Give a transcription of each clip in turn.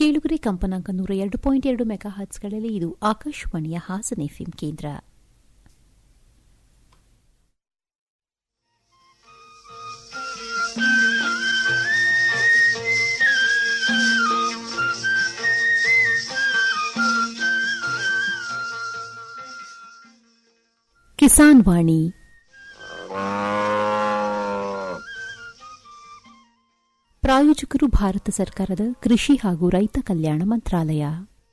ಕೇಳುಗರೆ ಕಂಪನಾಂಕ ನೂರ ಎರಡು ಪಾಯಿಂಟ್ ಎರಡು ಮೆಗಾ ಹರ್ಟ್ಸ್ಗಳಲ್ಲಿ ಇದು ಆಕಾಶವಾಣಿಯ ಹಾಸನ ಎಫ್ಎಂ ಕೇಂದ್ರ ಕಿಸಾನ್ ವಾಣಿ ಪ್ರಾಯೋಜಕರು ಭಾರತ ಸರ್ಕಾರದ ಕೃಷಿ ಹಾಗೂ ರೈತ ಕಲ್ಯಾಣ ಮಂತ್ರಾಲಯ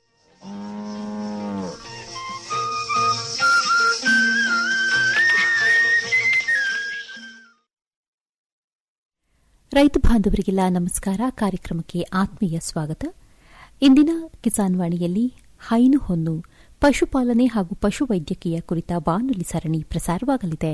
ರೈತ ಬಾಂಧವರಿಗೆಲ್ಲ ನಮಸ್ಕಾರ ಕಾರ್ಯಕ್ರಮಕ್ಕೆ ಆತ್ಮೀಯ ಸ್ವಾಗತ ಇಂದಿನ ಕಿಸಾನ್ ವಾಣಿಯಲ್ಲಿ ಹೈನು ಹೊನ್ನು ಪಶುಪಾಲನೆ ಹಾಗೂ ಪಶುವೈದ್ಯಕೀಯ ಕುರಿತ ಬಾನುಲಿ ಸರಣಿ ಪ್ರಸಾರವಾಗಲಿದೆ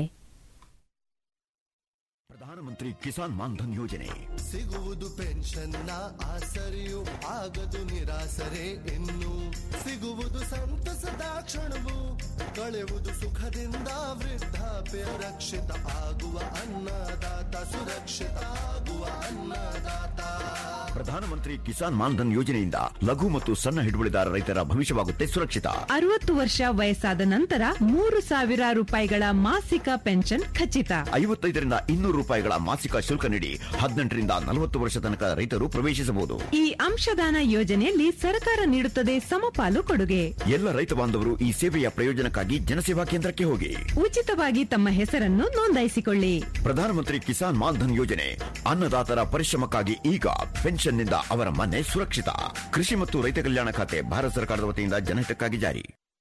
ಪ್ರಧಾನಮಂತ್ರಿ ಕಿಸಾನ್ ಮಾನ್ಧನ್ ಯೋಜನೆ ಸಿಗುವುದು ಪೆನ್ಷನ್ನ ಆಸರೆಯು ಆಗದು ನಿರಾಸರೆ ಇನ್ನು ಸಿಗುವುದು ಸಂತಸದ ಕ್ಷಣವು ಕಳೆಯುವುದು ಸುಖದಿಂದ ವೃದ್ಧಾಪ್ಯ ರಕ್ಷಿತ ಆಗುವ ಅನ್ನದಾತ ಸುರಕ್ಷಿತ ಆಗುವ ಅನ್ನದಾತ ಪ್ರಧಾನಮಂತ್ರಿ ಕಿಸಾನ್ ಮಾನ್ಧನ್ ಯೋಜನೆಯಿಂದ ಲಘು ಮತ್ತು ಸಣ್ಣ ಹಿಡುವಳಿದಾರ ರೈತರ ಭವಿಷ್ಯವಾಗುತ್ತೆ ಸುರಕ್ಷಿತ ಅರವತ್ತು ವರ್ಷ ವಯಸ್ಸಾದ ನಂತರ ಮೂರು ಸಾವಿರ ರೂಪಾಯಿಗಳ ಮಾಸಿಕ ಪೆನ್ಷನ್ ಖಚಿತ ಐವತ್ತೈದರಿಂದ ಇನ್ನೂರು ರೂಪಾಯಿಗಳ ಮಾಸಿಕ ಶುಲ್ಕ ನೀಡಿ ಹದಿನೆಂಟರಿಂದ ನಲವತ್ತು ವರ್ಷ ತನಕ ರೈತರು ಪ್ರವೇಶಿಸಬಹುದು ಈ ಅಂಶದಾನ ಯೋಜನೆಯಲ್ಲಿ ಸರ್ಕಾರ ನೀಡುತ್ತದೆ ಸಮಪಾಲು ಕೊಡುಗೆ ಎಲ್ಲ ರೈತ ಬಾಂಧವರು ಈ ಸೇವೆಯ ಪ್ರಯೋಜನಕ್ಕಾಗಿ ಜನಸೇವಾ ಕೇಂದ್ರಕ್ಕೆ ಹೋಗಿ ಉಚಿತವಾಗಿ ತಮ್ಮ ಹೆಸರನ್ನು ನೋಂದಾಯಿಸಿಕೊಳ್ಳಿ ಪ್ರಧಾನಮಂತ್ರಿ ಕಿಸಾನ್ ಮಾನ್ಧನ್ ಯೋಜನೆ ಅನ್ನದಾತರ ಪರಿಶ್ರಮಕ್ಕಾಗಿ ಈಗ ಪೆನ್ಷನ್ನಿಂದ ಅವರ ಮನೆ ಸುರಕ್ಷಿತ ಕೃಷಿ ಮತ್ತು ರೈತ ಕಲ್ಯಾಣ ಖಾತೆ ಭಾರತ ಸರ್ಕಾರದ ವತಿಯಿಂದ ಜನಹಿತಕ್ಕಾಗಿ ಜಾರಿ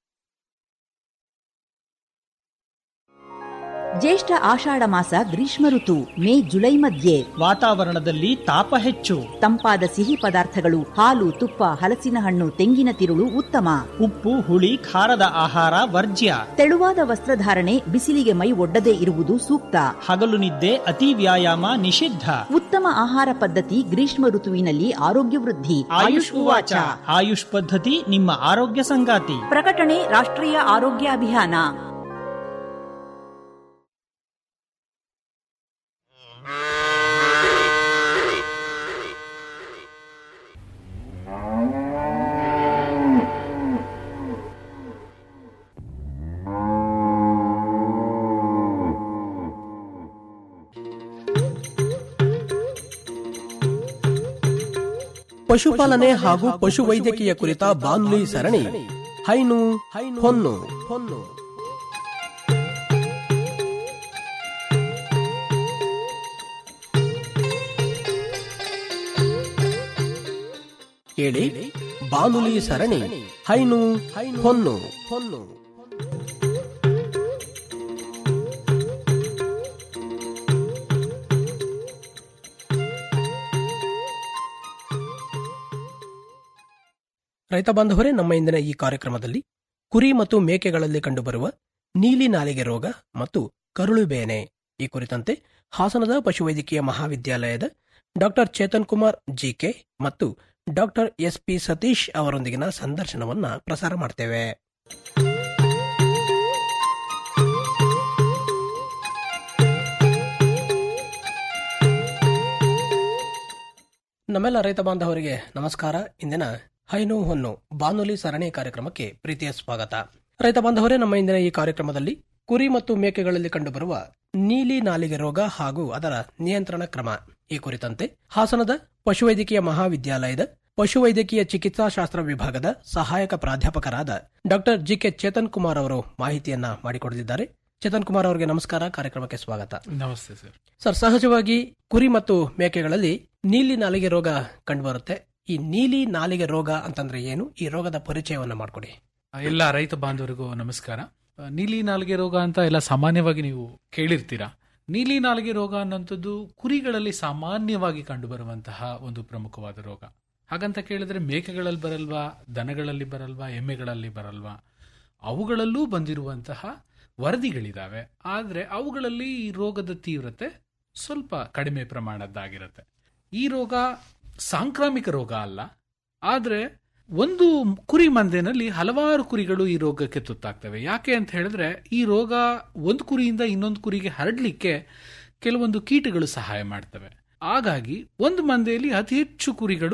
ಜ್ಯೇಷ್ಠ ಆಷಾಢ ಮಾಸ ಗ್ರೀಷ್ಮ ಋತು ಮೇ ಜುಲೈ ಮಧ್ಯೆ ವಾತಾವರಣದಲ್ಲಿ ತಾಪ ಹೆಚ್ಚು ತಂಪಾದ ಸಿಹಿ ಪದಾರ್ಥಗಳು ಹಾಲು ತುಪ್ಪ ಹಲಸಿನ ಹಣ್ಣು ತೆಂಗಿನ ತಿರುಳು ಉತ್ತಮ ಉಪ್ಪು ಹುಳಿ ಖಾರದ ಆಹಾರ ವರ್ಜ್ಯ ತೆಳುವಾದ ವಸ್ತ್ರಧಾರಣೆ ಬಿಸಿಲಿಗೆ ಮೈ ಒಡ್ಡದೇ ಇರುವುದು ಸೂಕ್ತ ಹಗಲು ನಿದ್ದೆ ಅತಿ ವ್ಯಾಯಾಮ ನಿಷಿದ್ಧ ಉತ್ತಮ ಆಹಾರ ಪದ್ಧತಿ ಗ್ರೀಷ್ಮ ಋತುವಿನಲ್ಲಿ ಆರೋಗ್ಯ ವೃದ್ಧಿ ಆಯುಷ್ ಉವಾಚ ಆಯುಷ್ ಪದ್ಧತಿ ನಿಮ್ಮ ಆರೋಗ್ಯ ಸಂಗಾತಿ ಪ್ರಕಟಣೆ ರಾಷ್ಟ್ರೀಯ ಆರೋಗ್ಯ ಅಭಿಯಾನ ಪಶುಪಾಲನೆ ಹಾಗೂ ಪಶುವೈದ್ಯಕೀಯ ಕುರಿತ ಬಾನುಲಿ ಸರಣಿ ಹೈನು ಹೊನ್ನು ಹೊನ್ನು ಕೇಳಿ ಬಾನುಲಿ ಸರಣಿ ಹೈನು ಹೊನ್ನು ಹೊನ್ನು ರೈತ ಬಾಂಧವರೇ ನಮ್ಮ ಇಂದಿನ ಈ ಕಾರ್ಯಕ್ರಮದಲ್ಲಿ ಕುರಿ ಮತ್ತು ಮೇಕೆಗಳಲ್ಲಿ ಕಂಡುಬರುವ ನೀಲಿ ನಾಲಿಗೆ ರೋಗ ಮತ್ತು ಕರುಳು ಬೇನೆ ಈ ಕುರಿತಂತೆ ಹಾಸನದ ಪಶುವೈದ್ಯಕೀಯ ಮಹಾವಿದ್ಯಾಲಯದ ಡಾಕ್ಟರ್ ಚೇತನ್ ಕುಮಾರ್ ಜಿಕೆ ಮತ್ತು ಡಾಕ್ಟರ್ ಎಸ್ ಪಿ ಸತೀಶ್ ಅವರೊಂದಿಗಿನ ಸಂದರ್ಶನವನ್ನ ಪ್ರಸಾರ ಮಾಡ್ತೇವೆ ನಮ್ಮೆಲ್ಲ ರೈತ ಬಾಂಧವರಿಗೆ ನಮಸ್ಕಾರ ಇಂದಿನ ಹೈನು ಹೊನ್ನು ಬಾನುಲಿ ಸರಣಿ ಕಾರ್ಯಕ್ರಮಕ್ಕೆ ಪ್ರೀತಿಯ ಸ್ವಾಗತ ರೈತ ಬಾಂಧವರೇ ನಮ್ಮ ಇಂದಿನ ಈ ಕಾರ್ಯಕ್ರಮದಲ್ಲಿ ಕುರಿ ಮತ್ತು ಮೇಕೆಗಳಲ್ಲಿ ಕಂಡುಬರುವ ನೀಲಿ ನಾಲಿಗೆ ರೋಗ ಹಾಗೂ ಅದರ ನಿಯಂತ್ರಣ ಕ್ರಮ ಈ ಕುರಿತಂತೆ ಹಾಸನದ ಪಶುವೈದ್ಯಕೀಯ ಮಹಾವಿದ್ಯಾಲಯದ ಪಶುವೈದ್ಯಕೀಯ ಚಿಕಿತ್ಸಾ ಶಾಸ್ತ್ರ ವಿಭಾಗದ ಸಹಾಯಕ ಪ್ರಾಧ್ಯಾಪಕರಾದ ಡಾಕ್ಟರ್ ಜಿಕೆ ಚೇತನ್ ಕುಮಾರ್ ಅವರು ಮಾಹಿತಿಯನ್ನ ಮಾಡಿಕೊಡಲಿದ್ದಾರೆ ಚೇತನ್ ಕುಮಾರ್ ಅವರಿಗೆ ನಮಸ್ಕಾರ ಕಾರ್ಯಕ್ರಮಕ್ಕೆ ಸ್ವಾಗತ ನಮಸ್ತೆ ಸರ್ ಸರ್ ಸಹಜವಾಗಿ ಕುರಿ ಮತ್ತು ಮೇಕೆಗಳಲ್ಲಿ ನೀಲಿ ನಾಲಿಗೆ ರೋಗ ಕಂಡುಬರುತ್ತೆ ಈ ನೀಲಿ ನಾಲಿಗೆ ರೋಗ ಅಂತಂದ್ರೆ ಏನು ಈ ರೋಗದ ಪರಿಚಯವನ್ನ ಮಾಡಿಕೊಡಿ ಎಲ್ಲ ರೈತ ಬಾಂಧವರಿಗೂ ನಮಸ್ಕಾರ ಆ, ನೀಲಿ ನಾಲಿಗೆ ರೋಗ ಅಂತ ಎಲ್ಲ ಸಾಮಾನ್ಯವಾಗಿ ನೀವು ಕೇಳಿರ್ತೀರಾ ನೀಲಿ ನಾಲಿಗೆ ರೋಗ ಅನ್ನೋಂಥದ್ದು ಕುರಿಗಳಲ್ಲಿ ಸಾಮಾನ್ಯವಾಗಿ ಕಂಡುಬರುವಂತಹ ಒಂದು ಪ್ರಮುಖವಾದ ರೋಗ ಹಾಗಂತ ಕೇಳಿದ್ರೆ ಮೇಕೆಗಳಲ್ಲಿ ಬರಲ್ವಾ ದನಗಳಲ್ಲಿ ಬರಲ್ವಾ ಎಮ್ಮೆಗಳಲ್ಲಿ ಬರಲ್ವಾ ಅವುಗಳಲ್ಲೂ ಬಂದಿರುವಂತಹ ವರದಿಗಳಿದಾವೆ ಆದ್ರೆ ಅವುಗಳಲ್ಲಿ ಈ ರೋಗದ ತೀವ್ರತೆ ಸ್ವಲ್ಪ ಕಡಿಮೆ ಪ್ರಮಾಣದ್ದಾಗಿರುತ್ತೆ ಈ ರೋಗ ಸಾಂಕ್ರಾಮಿಕ ರೋಗ ಅಲ್ಲ ಆದ್ರೆ ಒಂದು ಕುರಿ ಮಂದೆನಲ್ಲಿ ಹಲವಾರು ಕುರಿಗಳು ಈ ರೋಗಕ್ಕೆ ತುತ್ತಾಗ್ತವೆ ಯಾಕೆ ಅಂತ ಹೇಳಿದ್ರೆ ಈ ರೋಗ ಒಂದು ಕುರಿಯಿಂದ ಇನ್ನೊಂದು ಕುರಿಗೆ ಹರಡ್ಲಿಕ್ಕೆ ಕೆಲವೊಂದು ಕೀಟಗಳು ಸಹಾಯ ಮಾಡ್ತವೆ ಹಾಗಾಗಿ ಒಂದು ಮಂದೆಯಲ್ಲಿ ಅತಿ ಹೆಚ್ಚು ಕುರಿಗಳು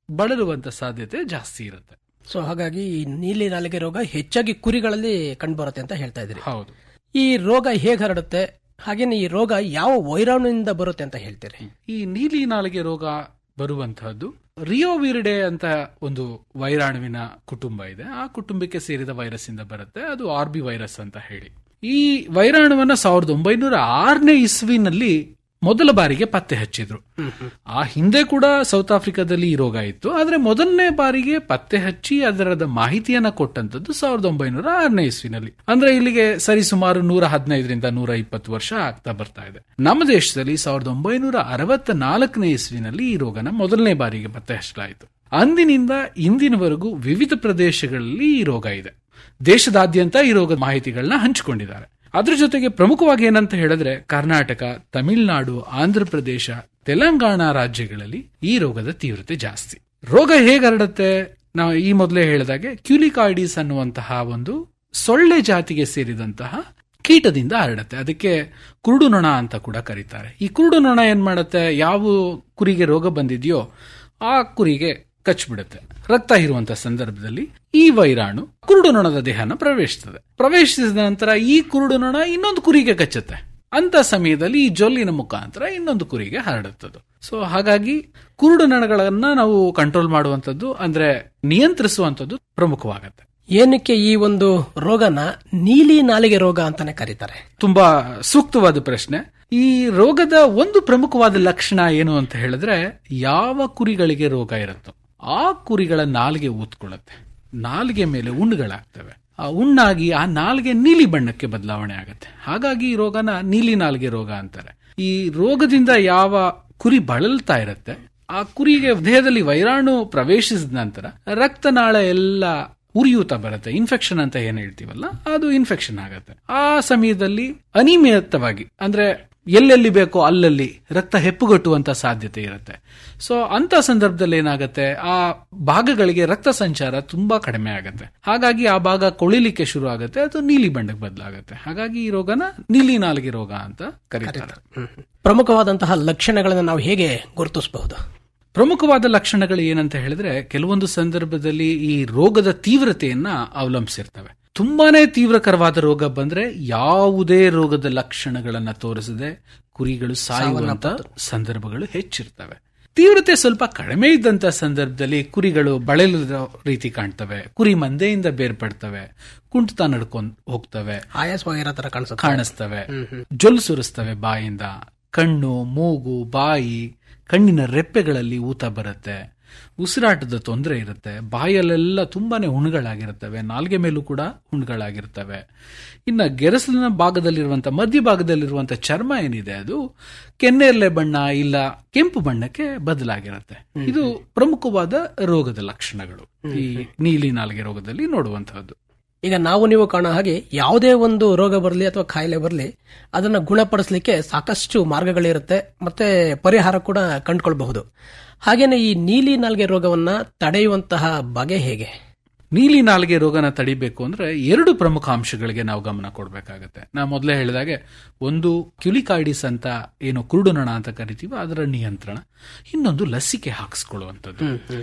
ಬಳಲುವಂತ ಸಾಧ್ಯತೆ ಜಾಸ್ತಿ ಇರುತ್ತೆ ಸೊ ಹಾಗಾಗಿ ಈ ನೀಲಿ ನಾಲಿಗೆ ರೋಗ ಹೆಚ್ಚಾಗಿ ಕುರಿಗಳಲ್ಲಿ ಕಂಡುಬರುತ್ತೆ ಅಂತ ಹೇಳ್ತಾ ಇದ್ರಿ ಹೌದು ಈ ರೋಗ ಹೇಗೆ ಹರಡುತ್ತೆ ಹಾಗೇನೆ ಈ ರೋಗ ಯಾವ ವೈರಾಣುವಿನಿಂದ ಬರುತ್ತೆ ಅಂತ ಹೇಳ್ತೀರಿ ಈ ನೀಲಿ ನಾಲಿಗೆ ರೋಗ ಬರುವಂತಹದ್ದು ರಿಯೋವಿರಿಡೆ ಅಂತ ಒಂದು ವೈರಾಣುವಿನ ಕುಟುಂಬ ಇದೆ ಆ ಕುಟುಂಬಕ್ಕೆ ಸೇರಿದ ವೈರಸ್ ಇಂದ ಬರುತ್ತೆ ಅದು ಆರ್ಬಿ ವೈರಸ್ ಅಂತ ಹೇಳಿ ಈ ವೈರಾಣುವನ್ನ ಸಾವಿರದ ಒಂಬೈನೂರ ಆರನೇ ಇಸ್ವಿನಲ್ಲಿ ಮೊದಲ ಬಾರಿಗೆ ಪತ್ತೆ ಹಚ್ಚಿದ್ರು ಆ ಹಿಂದೆ ಕೂಡ ಸೌತ್ ಆಫ್ರಿಕಾದಲ್ಲಿ ಈ ರೋಗ ಇತ್ತು ಆದ್ರೆ ಮೊದಲನೇ ಬಾರಿಗೆ ಪತ್ತೆ ಹಚ್ಚಿ ಅದರದ ಮಾಹಿತಿಯನ್ನ ಕೊಟ್ಟಂತದ್ದು ಸಾವಿರದ ಒಂಬೈನೂರ ಆರನೇ ಇಸ್ವಿನಲ್ಲಿ ಅಂದ್ರೆ ಇಲ್ಲಿಗೆ ಸರಿ ಸುಮಾರು ನೂರ ಹದಿನೈದರಿಂದ ನೂರ ಇಪ್ಪತ್ತು ವರ್ಷ ಆಗ್ತಾ ಬರ್ತಾ ಇದೆ ನಮ್ಮ ದೇಶದಲ್ಲಿ ಸಾವಿರದ ಒಂಬೈನೂರ ಅರವತ್ತ ನಾಲ್ಕನೇ ಇಸ್ವಿನಲ್ಲಿ ಈ ರೋಗನ ಮೊದಲನೇ ಬಾರಿಗೆ ಪತ್ತೆ ಹಚ್ಚಲಾಯಿತು ಅಂದಿನಿಂದ ಇಂದಿನವರೆಗೂ ವಿವಿಧ ಪ್ರದೇಶಗಳಲ್ಲಿ ಈ ರೋಗ ಇದೆ ದೇಶದಾದ್ಯಂತ ಈ ರೋಗದ ಮಾಹಿತಿಗಳನ್ನ ಹಂಚಿಕೊಂಡಿದ್ದಾರೆ ಅದ್ರ ಜೊತೆಗೆ ಪ್ರಮುಖವಾಗಿ ಏನಂತ ಹೇಳಿದ್ರೆ ಕರ್ನಾಟಕ ತಮಿಳುನಾಡು ಆಂಧ್ರ ಪ್ರದೇಶ ತೆಲಂಗಾಣ ರಾಜ್ಯಗಳಲ್ಲಿ ಈ ರೋಗದ ತೀವ್ರತೆ ಜಾಸ್ತಿ ರೋಗ ಹೇಗೆ ಹರಡುತ್ತೆ ನಾವು ಈ ಮೊದಲೇ ಹೇಳಿದಾಗೆ ಕ್ಯೂಲಿಕಾಯ್ಡಿಸ್ ಅನ್ನುವಂತಹ ಒಂದು ಸೊಳ್ಳೆ ಜಾತಿಗೆ ಸೇರಿದಂತಹ ಕೀಟದಿಂದ ಹರಡುತ್ತೆ ಅದಕ್ಕೆ ಕುರುಡು ನೊಣ ಅಂತ ಕೂಡ ಕರೀತಾರೆ ಈ ಕುರುಡು ನೊಣ ಏನ್ ಮಾಡುತ್ತೆ ಯಾವ ಕುರಿಗೆ ರೋಗ ಬಂದಿದೆಯೋ ಆ ಕುರಿಗೆ ಕಚ್ಬಿಡುತ್ತೆ ರಕ್ತ ಇರುವಂತ ಸಂದರ್ಭದಲ್ಲಿ ಈ ವೈರಾಣು ಕುರುಡು ನೊಣದ ದೇಹನ ಪ್ರವೇಶಿಸ್ತದೆ ಪ್ರವೇಶಿಸಿದ ನಂತರ ಈ ಕುರುಡು ನೊಣ ಇನ್ನೊಂದು ಕುರಿಗೆ ಕಚ್ಚುತ್ತೆ ಅಂತ ಸಮಯದಲ್ಲಿ ಈ ಜೊಲ್ಲಿನ ಮುಖಾಂತರ ಇನ್ನೊಂದು ಕುರಿಗೆ ಹರಡುತ್ತದೆ ಸೊ ಹಾಗಾಗಿ ಕುರುಡು ನೊಣಗಳನ್ನ ನಾವು ಕಂಟ್ರೋಲ್ ಮಾಡುವಂತದ್ದು ಅಂದ್ರೆ ನಿಯಂತ್ರಿಸುವಂತದ್ದು ಪ್ರಮುಖವಾಗತ್ತೆ ಏನಕ್ಕೆ ಈ ಒಂದು ರೋಗನ ನೀಲಿ ನಾಲಿಗೆ ರೋಗ ಅಂತಾನೆ ಕರೀತಾರೆ ತುಂಬಾ ಸೂಕ್ತವಾದ ಪ್ರಶ್ನೆ ಈ ರೋಗದ ಒಂದು ಪ್ರಮುಖವಾದ ಲಕ್ಷಣ ಏನು ಅಂತ ಹೇಳಿದ್ರೆ ಯಾವ ಕುರಿಗಳಿಗೆ ರೋಗ ಇರುತ್ತೋ ಆ ಕುರಿಗಳ ನಾಲಿಗೆ ಊದ್ಕೊಳ್ಳುತ್ತೆ ನಾಲಿಗೆ ಮೇಲೆ ಉಣ್ಣುಗಳಾಗ್ತವೆ ಆ ಉಣ್ಣಾಗಿ ಆ ನಾಲಿಗೆ ನೀಲಿ ಬಣ್ಣಕ್ಕೆ ಬದಲಾವಣೆ ಆಗುತ್ತೆ ಹಾಗಾಗಿ ಈ ರೋಗನ ನೀಲಿ ನಾಲಿಗೆ ರೋಗ ಅಂತಾರೆ ಈ ರೋಗದಿಂದ ಯಾವ ಕುರಿ ಬಳಲ್ತಾ ಇರುತ್ತೆ ಆ ಕುರಿಗೆ ದೇಹದಲ್ಲಿ ವೈರಾಣು ಪ್ರವೇಶಿಸಿದ ನಂತರ ರಕ್ತನಾಳ ಎಲ್ಲ ಉರಿಯೂತ ಬರುತ್ತೆ ಇನ್ಫೆಕ್ಷನ್ ಅಂತ ಏನ್ ಹೇಳ್ತೀವಲ್ಲ ಅದು ಇನ್ಫೆಕ್ಷನ್ ಆಗತ್ತೆ ಆ ಸಮಯದಲ್ಲಿ ಅನಿಯಮಿತವಾಗಿ ಅಂದ್ರೆ ಎಲ್ಲೆಲ್ಲಿ ಬೇಕೋ ಅಲ್ಲಲ್ಲಿ ರಕ್ತ ಹೆಪ್ಪುಗಟ್ಟುವಂತ ಸಾಧ್ಯತೆ ಇರುತ್ತೆ ಸೊ ಅಂತ ಸಂದರ್ಭದಲ್ಲಿ ಏನಾಗುತ್ತೆ ಆ ಭಾಗಗಳಿಗೆ ರಕ್ತ ಸಂಚಾರ ತುಂಬಾ ಕಡಿಮೆ ಆಗುತ್ತೆ ಹಾಗಾಗಿ ಆ ಭಾಗ ಕೊಳಿಲಿಕ್ಕೆ ಶುರು ಆಗುತ್ತೆ ಅದು ನೀಲಿ ಬಣ್ಣಕ್ಕೆ ಬದಲಾಗುತ್ತೆ ಹಾಗಾಗಿ ಈ ರೋಗನ ನೀಲಿ ನಾಲಿಗೆ ರೋಗ ಅಂತ ಕರೀತಾರೆ ಪ್ರಮುಖವಾದಂತಹ ಲಕ್ಷಣಗಳನ್ನು ನಾವು ಹೇಗೆ ಗುರುತಿಸಬಹುದು ಪ್ರಮುಖವಾದ ಲಕ್ಷಣಗಳು ಏನಂತ ಹೇಳಿದ್ರೆ ಕೆಲವೊಂದು ಸಂದರ್ಭದಲ್ಲಿ ಈ ರೋಗದ ತೀವ್ರತೆಯನ್ನ ಅವಲಂಬಿಸಿರ್ತವೆ ತುಂಬಾನೇ ತೀವ್ರಕರವಾದ ರೋಗ ಬಂದ್ರೆ ಯಾವುದೇ ರೋಗದ ಲಕ್ಷಣಗಳನ್ನ ತೋರಿಸದೆ ಕುರಿಗಳು ಸಾಯುವಂತ ಸಂದರ್ಭಗಳು ಹೆಚ್ಚಿರ್ತವೆ ತೀವ್ರತೆ ಸ್ವಲ್ಪ ಕಡಿಮೆ ಇದ್ದಂತ ಸಂದರ್ಭದಲ್ಲಿ ಕುರಿಗಳು ಬಳಲಿರೋ ರೀತಿ ಕಾಣ್ತವೆ ಕುರಿ ಮಂದೆಯಿಂದ ಬೇರ್ಪಡ್ತವೆ ಕುಂಟುತ್ತಾ ನಡ್ಕೊಂಡ್ ಹೋಗ್ತವೆ ಆಯಾಸವಾಗಿರೋ ತರ ಕಾಣಿಸುತ್ತೆ ಕಾಣಿಸ್ತವೆ ಜೊಲ್ ಸುರಿಸ್ತವೆ ಬಾಯಿಂದ ಕಣ್ಣು ಮೂಗು ಬಾಯಿ ಕಣ್ಣಿನ ರೆಪ್ಪೆಗಳಲ್ಲಿ ಊತ ಬರುತ್ತೆ ಉಸಿರಾಟದ ತೊಂದರೆ ಇರುತ್ತೆ ಬಾಯಲ್ಲೆಲ್ಲ ತುಂಬಾನೇ ಹುಣ್ಣುಗಳಾಗಿರ್ತವೆ ನಾಲ್ಗೆ ಮೇಲೂ ಕೂಡ ಹುಣ್ಣುಗಳಾಗಿರ್ತವೆ ಇನ್ನ ಗೆರಸಿನ ಭಾಗದಲ್ಲಿರುವಂತ ಮಧ್ಯ ಭಾಗದಲ್ಲಿರುವಂತ ಚರ್ಮ ಏನಿದೆ ಅದು ಕೆನ್ನೆರ್ಲೆ ಬಣ್ಣ ಇಲ್ಲ ಕೆಂಪು ಬಣ್ಣಕ್ಕೆ ಬದಲಾಗಿರುತ್ತೆ ಇದು ಪ್ರಮುಖವಾದ ರೋಗದ ಲಕ್ಷಣಗಳು ಈ ನೀಲಿ ನಾಲಿಗೆ ರೋಗದಲ್ಲಿ ನೋಡುವಂತಹದ್ದು ಈಗ ನಾವು ನೀವು ಕಾಣೋ ಹಾಗೆ ಯಾವುದೇ ಒಂದು ರೋಗ ಬರಲಿ ಅಥವಾ ಕಾಯಿಲೆ ಬರಲಿ ಅದನ್ನ ಗುಣಪಡಿಸಲಿಕ್ಕೆ ಸಾಕಷ್ಟು ಮಾರ್ಗಗಳಿರುತ್ತೆ ಮತ್ತೆ ಪರಿಹಾರ ಕೂಡ ಕಂಡುಕೊಳ್ಬಹುದು ಹಾಗೇನೆ ಈ ನೀಲಿ ನಾಲ್ಗೆ ರೋಗವನ್ನ ತಡೆಯುವಂತಹ ಬಗೆ ಹೇಗೆ ನೀಲಿ ನಾಲಿಗೆ ರೋಗನ ತಡಿಬೇಕು ಅಂದ್ರೆ ಎರಡು ಪ್ರಮುಖ ಅಂಶಗಳಿಗೆ ನಾವು ಗಮನ ಕೊಡಬೇಕಾಗತ್ತೆ ನಾ ಮೊದಲೇ ಹೇಳಿದಾಗೆ ಒಂದು ಕ್ಯುಲಿಕಾಯ್ಡಿಸ್ ಅಂತ ಏನು ಕುರುಡುನೊಣ ಅಂತ ಕರಿತೀವಿ ಅದರ ನಿಯಂತ್ರಣ ಇನ್ನೊಂದು ಲಸಿಕೆ ಹಾಕಿಸ್ಕೊಳ್ಳುವಂಥದ್ದು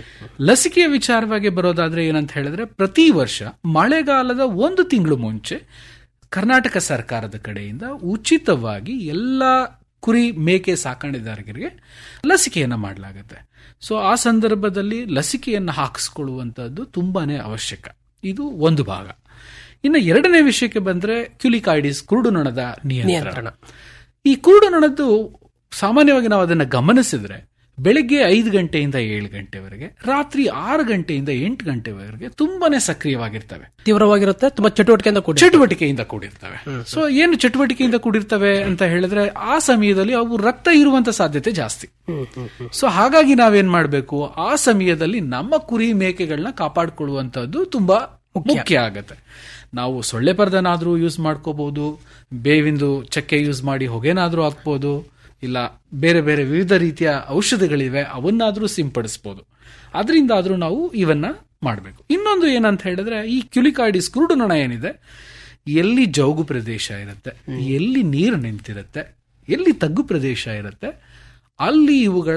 ಲಸಿಕೆಯ ವಿಚಾರವಾಗಿ ಬರೋದಾದ್ರೆ ಏನಂತ ಹೇಳಿದ್ರೆ ಪ್ರತಿ ವರ್ಷ ಮಳೆಗಾಲದ ಒಂದು ತಿಂಗಳು ಮುಂಚೆ ಕರ್ನಾಟಕ ಸರ್ಕಾರದ ಕಡೆಯಿಂದ ಉಚಿತವಾಗಿ ಎಲ್ಲ ಕುರಿ ಮೇಕೆ ಸಾಕಾಣಿಕೆದಾರರಿಗೆ ಲಸಿಕೆಯನ್ನು ಮಾಡಲಾಗುತ್ತೆ ಸೊ ಆ ಸಂದರ್ಭದಲ್ಲಿ ಲಸಿಕೆಯನ್ನು ಹಾಕಿಸ್ಕೊಳ್ಳುವಂಥದ್ದು ತುಂಬಾನೇ ಅವಶ್ಯಕ ಇದು ಒಂದು ಭಾಗ ಇನ್ನು ಎರಡನೇ ವಿಷಯಕ್ಕೆ ಬಂದ್ರೆ ಕ್ಯುಲಿಕಾಯ್ಡಿಸ್ ಕುರುಡುನೊಣದ ನಿಯಂತ್ರಣ ಈ ಕುರುಡುನೊಣದ್ದು ಸಾಮಾನ್ಯವಾಗಿ ನಾವು ಅದನ್ನು ಗಮನಿಸಿದ್ರೆ ಬೆಳಗ್ಗೆ ಐದು ಗಂಟೆಯಿಂದ ಏಳು ಗಂಟೆವರೆಗೆ ರಾತ್ರಿ ಆರು ಗಂಟೆಯಿಂದ ಎಂಟು ಗಂಟೆವರೆಗೆ ತುಂಬಾನೇ ಸಕ್ರಿಯವಾಗಿರ್ತವೆ ತೀವ್ರವಾಗಿರುತ್ತೆ ತುಂಬಾ ಚಟುವಟಿಕೆಯಿಂದ ಕೂಡಿ ಚಟುವಟಿಕೆಯಿಂದ ಕೂಡಿರ್ತವೆ ಸೊ ಏನು ಚಟುವಟಿಕೆಯಿಂದ ಕೂಡಿರ್ತವೆ ಅಂತ ಹೇಳಿದ್ರೆ ಆ ಸಮಯದಲ್ಲಿ ಅವು ರಕ್ತ ಇರುವಂತ ಸಾಧ್ಯತೆ ಜಾಸ್ತಿ ಸೊ ಹಾಗಾಗಿ ನಾವೇನ್ ಮಾಡಬೇಕು ಆ ಸಮಯದಲ್ಲಿ ನಮ್ಮ ಕುರಿ ಮೇಕೆಗಳನ್ನ ಕಾಪಾಡಿಕೊಳ್ಳುವಂತದ್ದು ತುಂಬಾ ಮುಖ್ಯ ಆಗತ್ತೆ ನಾವು ಸೊಳ್ಳೆ ಪರ್ದನಾದ್ರೂ ಯೂಸ್ ಮಾಡ್ಕೋಬಹುದು ಬೇವಿಂದು ಚಕ್ಕೆ ಯೂಸ್ ಮಾಡಿ ಹೊಗೆನಾದ್ರೂ ಹಾಕ್ಬೋದು ಇಲ್ಲ ಬೇರೆ ಬೇರೆ ವಿವಿಧ ರೀತಿಯ ಔಷಧಿಗಳಿವೆ ಅವನ್ನಾದ್ರೂ ಸಿಂಪಡಿಸಬಹುದು ಅದರಿಂದ ಆದ್ರೂ ನಾವು ಇವನ್ನ ಮಾಡಬೇಕು ಇನ್ನೊಂದು ಏನಂತ ಹೇಳಿದ್ರೆ ಈ ಕ್ಯುಲಿಕಾಯ್ಡಿಸ್ ಕುರುಡು ನೊಣ ಏನಿದೆ ಎಲ್ಲಿ ಜೌಗು ಪ್ರದೇಶ ಇರುತ್ತೆ ಎಲ್ಲಿ ನೀರು ನಿಂತಿರುತ್ತೆ ಎಲ್ಲಿ ತಗ್ಗು ಪ್ರದೇಶ ಇರುತ್ತೆ ಅಲ್ಲಿ ಇವುಗಳ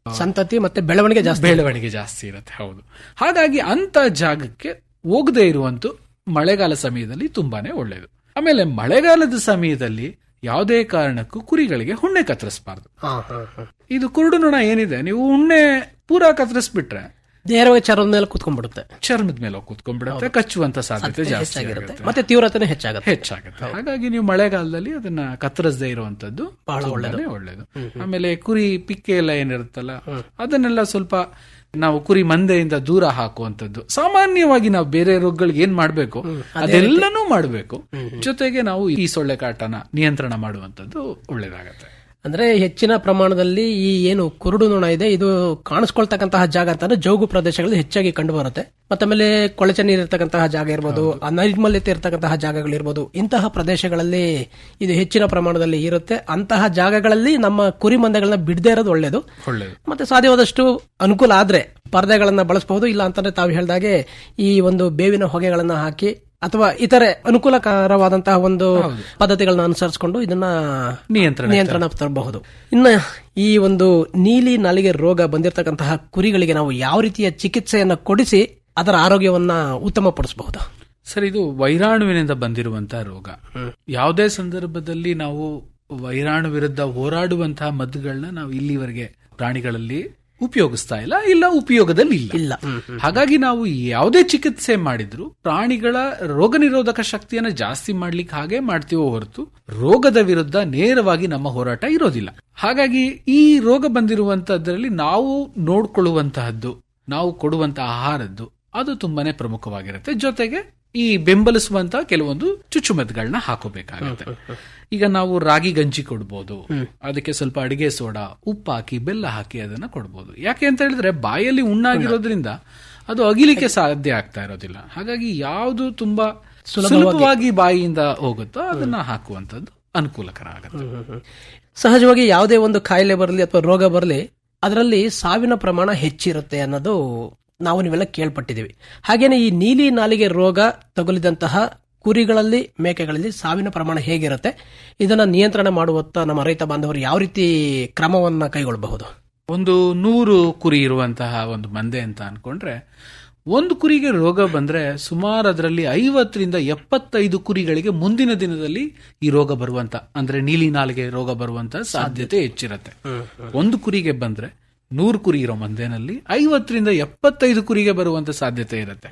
ಸಂತತಿ ಮತ್ತೆ ಬೆಳವಣಿಗೆ ಜಾಸ್ತಿ ಬೆಳವಣಿಗೆ ಜಾಸ್ತಿ ಇರುತ್ತೆ ಹೌದು ಹಾಗಾಗಿ ಅಂತ ಜಾಗಕ್ಕೆ ಹೋಗದೆ ಇರುವಂತ ಮಳೆಗಾಲ ಸಮಯದಲ್ಲಿ ತುಂಬಾನೇ ಒಳ್ಳೆಯದು ಆಮೇಲೆ ಮಳೆಗಾಲದ ಸಮಯದಲ್ಲಿ ಯಾವುದೇ ಕಾರಣಕ್ಕೂ ಕುರಿಗಳಿಗೆ ಹುಣ್ಣೆ ಕತ್ತರಿಸಬಾರ್ದು ಹಾ, ಹಾ, ಹಾ. ಇದು ಕುರುಡು ನೊಣ ಏನಿದೆ ನೀವು ಉಣ್ಣೆ ಪೂರಾ ಕತ್ತರಿಸ್ಬಿಟ್ರೆ ನೇರವಾಗಿ ಚರ್ಮದ ಮೇಲೆ ಕುತ್ಕೊಂಡ್ಬಿಡುತ್ತೆ ಚರ್ಮದ ಮೇಲೆ ಹೋಗಿ ಕೂತ್ಕೊಂಡ್ಬಿಡುತ್ತೆ ಕಚ್ಚುವಂತ ಸಾಧ್ಯತೆ ಜಾಸ್ತಿ ಹೆಚ್ಚಾಗಿರುತ್ತೆ ಆಗುತ್ತೆ ಮತ್ತೆ ತೀವ್ರತೆನೂ ಹೆಚ್ಚಾಗುತ್ತೆ ಹೆಚ್ಚಾಗುತ್ತೆ ಹಾಗಾಗಿ ನೀವು ಮಳೆಗಾಲದಲ್ಲಿ ಅದನ್ನ ಕತ್ತರಿಸದೇ ಇರುವಂತದ್ದು ಬಹಳ ತುಂಬಾನೇ ಒಳ್ಳೇದು ಆಮೇಲೆ ಕುರಿ ಪಿಕ್ಕೆ ಎಲ್ಲ ಏನಿರುತ್ತಲ್ಲ ಅದನ್ನೆಲ್ಲ ಸ್ವಲ್ಪ ನಾವು ಕುರಿ ಮಂದೆಯಿಂದ ದೂರ ಹಾಕುವಂತದ್ದು ಸಾಮಾನ್ಯವಾಗಿ ನಾವು ಬೇರೆ ರೋಗಗಳಿಗೆ ಏನ್ ಮಾಡ್ಬೇಕು ಅದೆಲ್ಲನೂ ಮಾಡ್ಬೇಕು ಜೊತೆಗೆ ನಾವು ಈ ಸೊಳ್ಳೆ ಕಾಟನ ನಿಯಂತ್ರಣ ಮಾಡುವಂತದ್ದು ಒಳ್ಳೇದಾಗತ್ತೆ ಅಂದ್ರೆ ಹೆಚ್ಚಿನ ಪ್ರಮಾಣದಲ್ಲಿ ಈ ಏನು ಕುರುಡು ನೊಣ ಇದೆ ಇದು ಕಾಣಿಸ್ಕೊಳ್ತಕ್ಕಂತಹ ಜಾಗ ಅಂತಂದ್ರೆ ಜೌಗು ಪ್ರದೇಶಗಳಲ್ಲಿ ಹೆಚ್ಚಾಗಿ ಕಂಡು ಬರುತ್ತೆ ಮತ್ತೆ ಆಮೇಲೆ ಕೊಳಚೆ ನೀರು ಇರ್ತಕ್ಕಂತಹ ಜಾಗ ಇರ್ಬೋದು ನೈರ್ಮಲ್ಯತೆ ಇರ್ತಕ್ಕಂತಹ ಜಾಗಗಳಿರ್ಬೋದು ಇಂತಹ ಪ್ರದೇಶಗಳಲ್ಲಿ ಇದು ಹೆಚ್ಚಿನ ಪ್ರಮಾಣದಲ್ಲಿ ಇರುತ್ತೆ ಅಂತಹ ಜಾಗಗಳಲ್ಲಿ ನಮ್ಮ ಕುರಿ ಮಂದೆಗಳನ್ನ ಬಿಡದೇ ಇರೋದು ಒಳ್ಳೇದು ಒಳ್ಳೇದು ಮತ್ತೆ ಸಾಧ್ಯವಾದಷ್ಟು ಅನುಕೂಲ ಆದ್ರೆ ಪರದೆಗಳನ್ನ ಬಳಸಬಹುದು ಇಲ್ಲ ಅಂತಂದ್ರೆ ತಾವು ಹೇಳ್ದಾಗೆ ಈ ಒಂದು ಬೇವಿನ ಹೊಗೆಗಳನ್ನ ಹಾಕಿ ಅಥವಾ ಇತರೆ ಅನುಕೂಲಕರವಾದಂತಹ ಒಂದು ಪದ್ಧತಿಗಳನ್ನ ಅನುಸರಿಸಿಕೊಂಡು ಇದನ್ನ ನಿಯಂತ್ರಣ ನಿಯಂತ್ರಣ ತರಬಹುದು ಇನ್ನ ಈ ಒಂದು ನೀಲಿ ನಾಲಿಗೆ ರೋಗ ಬಂದಿರತಕ್ಕಂತಹ ಕುರಿಗಳಿಗೆ ನಾವು ಯಾವ ರೀತಿಯ ಚಿಕಿತ್ಸೆಯನ್ನ ಕೊಡಿಸಿ ಅದರ ಆರೋಗ್ಯವನ್ನ ಉತ್ತಮಪಡಿಸಬಹುದು ಸರ್ ಇದು ವೈರಾಣುವಿನಿಂದ ಬಂದಿರುವಂತಹ ರೋಗ ಯಾವುದೇ ಸಂದರ್ಭದಲ್ಲಿ ನಾವು ವೈರಾಣು ವಿರುದ್ಧ ಹೋರಾಡುವಂತಹ ಮದ್ದುಗಳನ್ನ ನಾವು ಇಲ್ಲಿವರೆಗೆ ಪ್ರಾಣಿಗಳಲ್ಲಿ ಉಪಯೋಗಿಸ್ತಾ ಇಲ್ಲ ಇಲ್ಲ ಉಪಯೋಗದಲ್ಲಿ ಇಲ್ಲ ಇಲ್ಲ ಹಾಗಾಗಿ ನಾವು ಯಾವುದೇ ಚಿಕಿತ್ಸೆ ಮಾಡಿದ್ರು ಪ್ರಾಣಿಗಳ ರೋಗ ನಿರೋಧಕ ಶಕ್ತಿಯನ್ನು ಜಾಸ್ತಿ ಮಾಡ್ಲಿಕ್ಕೆ ಹಾಗೆ ಮಾಡ್ತೀವೋ ಹೊರತು ರೋಗದ ವಿರುದ್ಧ ನೇರವಾಗಿ ನಮ್ಮ ಹೋರಾಟ ಇರೋದಿಲ್ಲ ಹಾಗಾಗಿ ಈ ರೋಗ ಬಂದಿರುವಂತದ್ರಲ್ಲಿ ನಾವು ನೋಡ್ಕೊಳ್ಳುವಂತಹದ್ದು ನಾವು ಕೊಡುವಂತಹ ಆಹಾರದ್ದು ಅದು ತುಂಬಾನೇ ಪ್ರಮುಖವಾಗಿರುತ್ತೆ ಜೊತೆಗೆ ಈ ಬೆಂಬಲಿಸುವಂತಹ ಕೆಲವೊಂದು ಚುಚ್ಚುಮದ್ದುಗಳನ್ನ ಹಾಕೋಬೇಕಾಗುತ್ತೆ ಈಗ ನಾವು ರಾಗಿ ಗಂಜಿ ಕೊಡ್ಬೋದು ಅದಕ್ಕೆ ಸ್ವಲ್ಪ ಅಡಿಗೆ ಸೋಡಾ ಉಪ್ಪು ಹಾಕಿ ಬೆಲ್ಲ ಹಾಕಿ ಅದನ್ನ ಕೊಡ್ಬೋದು ಯಾಕೆ ಅಂತ ಹೇಳಿದ್ರೆ ಬಾಯಲ್ಲಿ ಉಣ್ಣಾಗಿರೋದ್ರಿಂದ ಅದು ಅಗಿಲಿಕ್ಕೆ ಸಾಧ್ಯ ಆಗ್ತಾ ಇರೋದಿಲ್ಲ ಹಾಗಾಗಿ ಯಾವುದು ತುಂಬಾ ಸುಲಭವಾಗಿ ಬಾಯಿಯಿಂದ ಹೋಗುತ್ತೋ ಅದನ್ನ ಹಾಕುವಂತದ್ದು ಅನುಕೂಲಕರ ಆಗುತ್ತೆ ಸಹಜವಾಗಿ ಯಾವುದೇ ಒಂದು ಕಾಯಿಲೆ ಬರಲಿ ಅಥವಾ ರೋಗ ಬರಲಿ ಅದರಲ್ಲಿ ಸಾವಿನ ಪ್ರಮಾಣ ಹೆಚ್ಚಿರುತ್ತೆ ಅನ್ನೋದು ನಾವು ನೀವೆಲ್ಲ ಕೇಳ್ಪಟ್ಟಿದ್ದೀವಿ ಹಾಗೇನೆ ಈ ನೀಲಿ ನಾಲಿಗೆ ರೋಗ ತಗುಲಿದಂತಹ ಕುರಿಗಳಲ್ಲಿ ಮೇಕೆಗಳಲ್ಲಿ ಸಾವಿನ ಪ್ರಮಾಣ ಹೇಗಿರುತ್ತೆ ಇದನ್ನ ನಿಯಂತ್ರಣ ಮಾಡುವತ್ತ ನಮ್ಮ ರೈತ ಬಾಂಧವರು ಯಾವ ರೀತಿ ಕ್ರಮವನ್ನ ಕೈಗೊಳ್ಳಬಹುದು ಒಂದು ನೂರು ಕುರಿ ಇರುವಂತಹ ಒಂದು ಮಂದೆ ಅಂತ ಅನ್ಕೊಂಡ್ರೆ ಒಂದು ಕುರಿಗೆ ರೋಗ ಬಂದ್ರೆ ಸುಮಾರು ಅದರಲ್ಲಿ ಐವತ್ತರಿಂದ ಎಪ್ಪತ್ತೈದು ಕುರಿಗಳಿಗೆ ಮುಂದಿನ ದಿನದಲ್ಲಿ ಈ ರೋಗ ಬರುವಂತ ಅಂದ್ರೆ ನೀಲಿ ನಾಲಿಗೆ ರೋಗ ಬರುವಂತ ಸಾಧ್ಯತೆ ಹೆಚ್ಚಿರುತ್ತೆ ಒಂದು ಕುರಿಗೆ ಬಂದ್ರೆ ನೂರು ಕುರಿ ಇರೋ ಮಂದೆನಲ್ಲಿ ಐವತ್ತರಿಂದ ಎಪ್ಪತ್ತೈದು ಕುರಿಗೆ ಬರುವಂತ ಸಾಧ್ಯತೆ ಇರುತ್ತೆ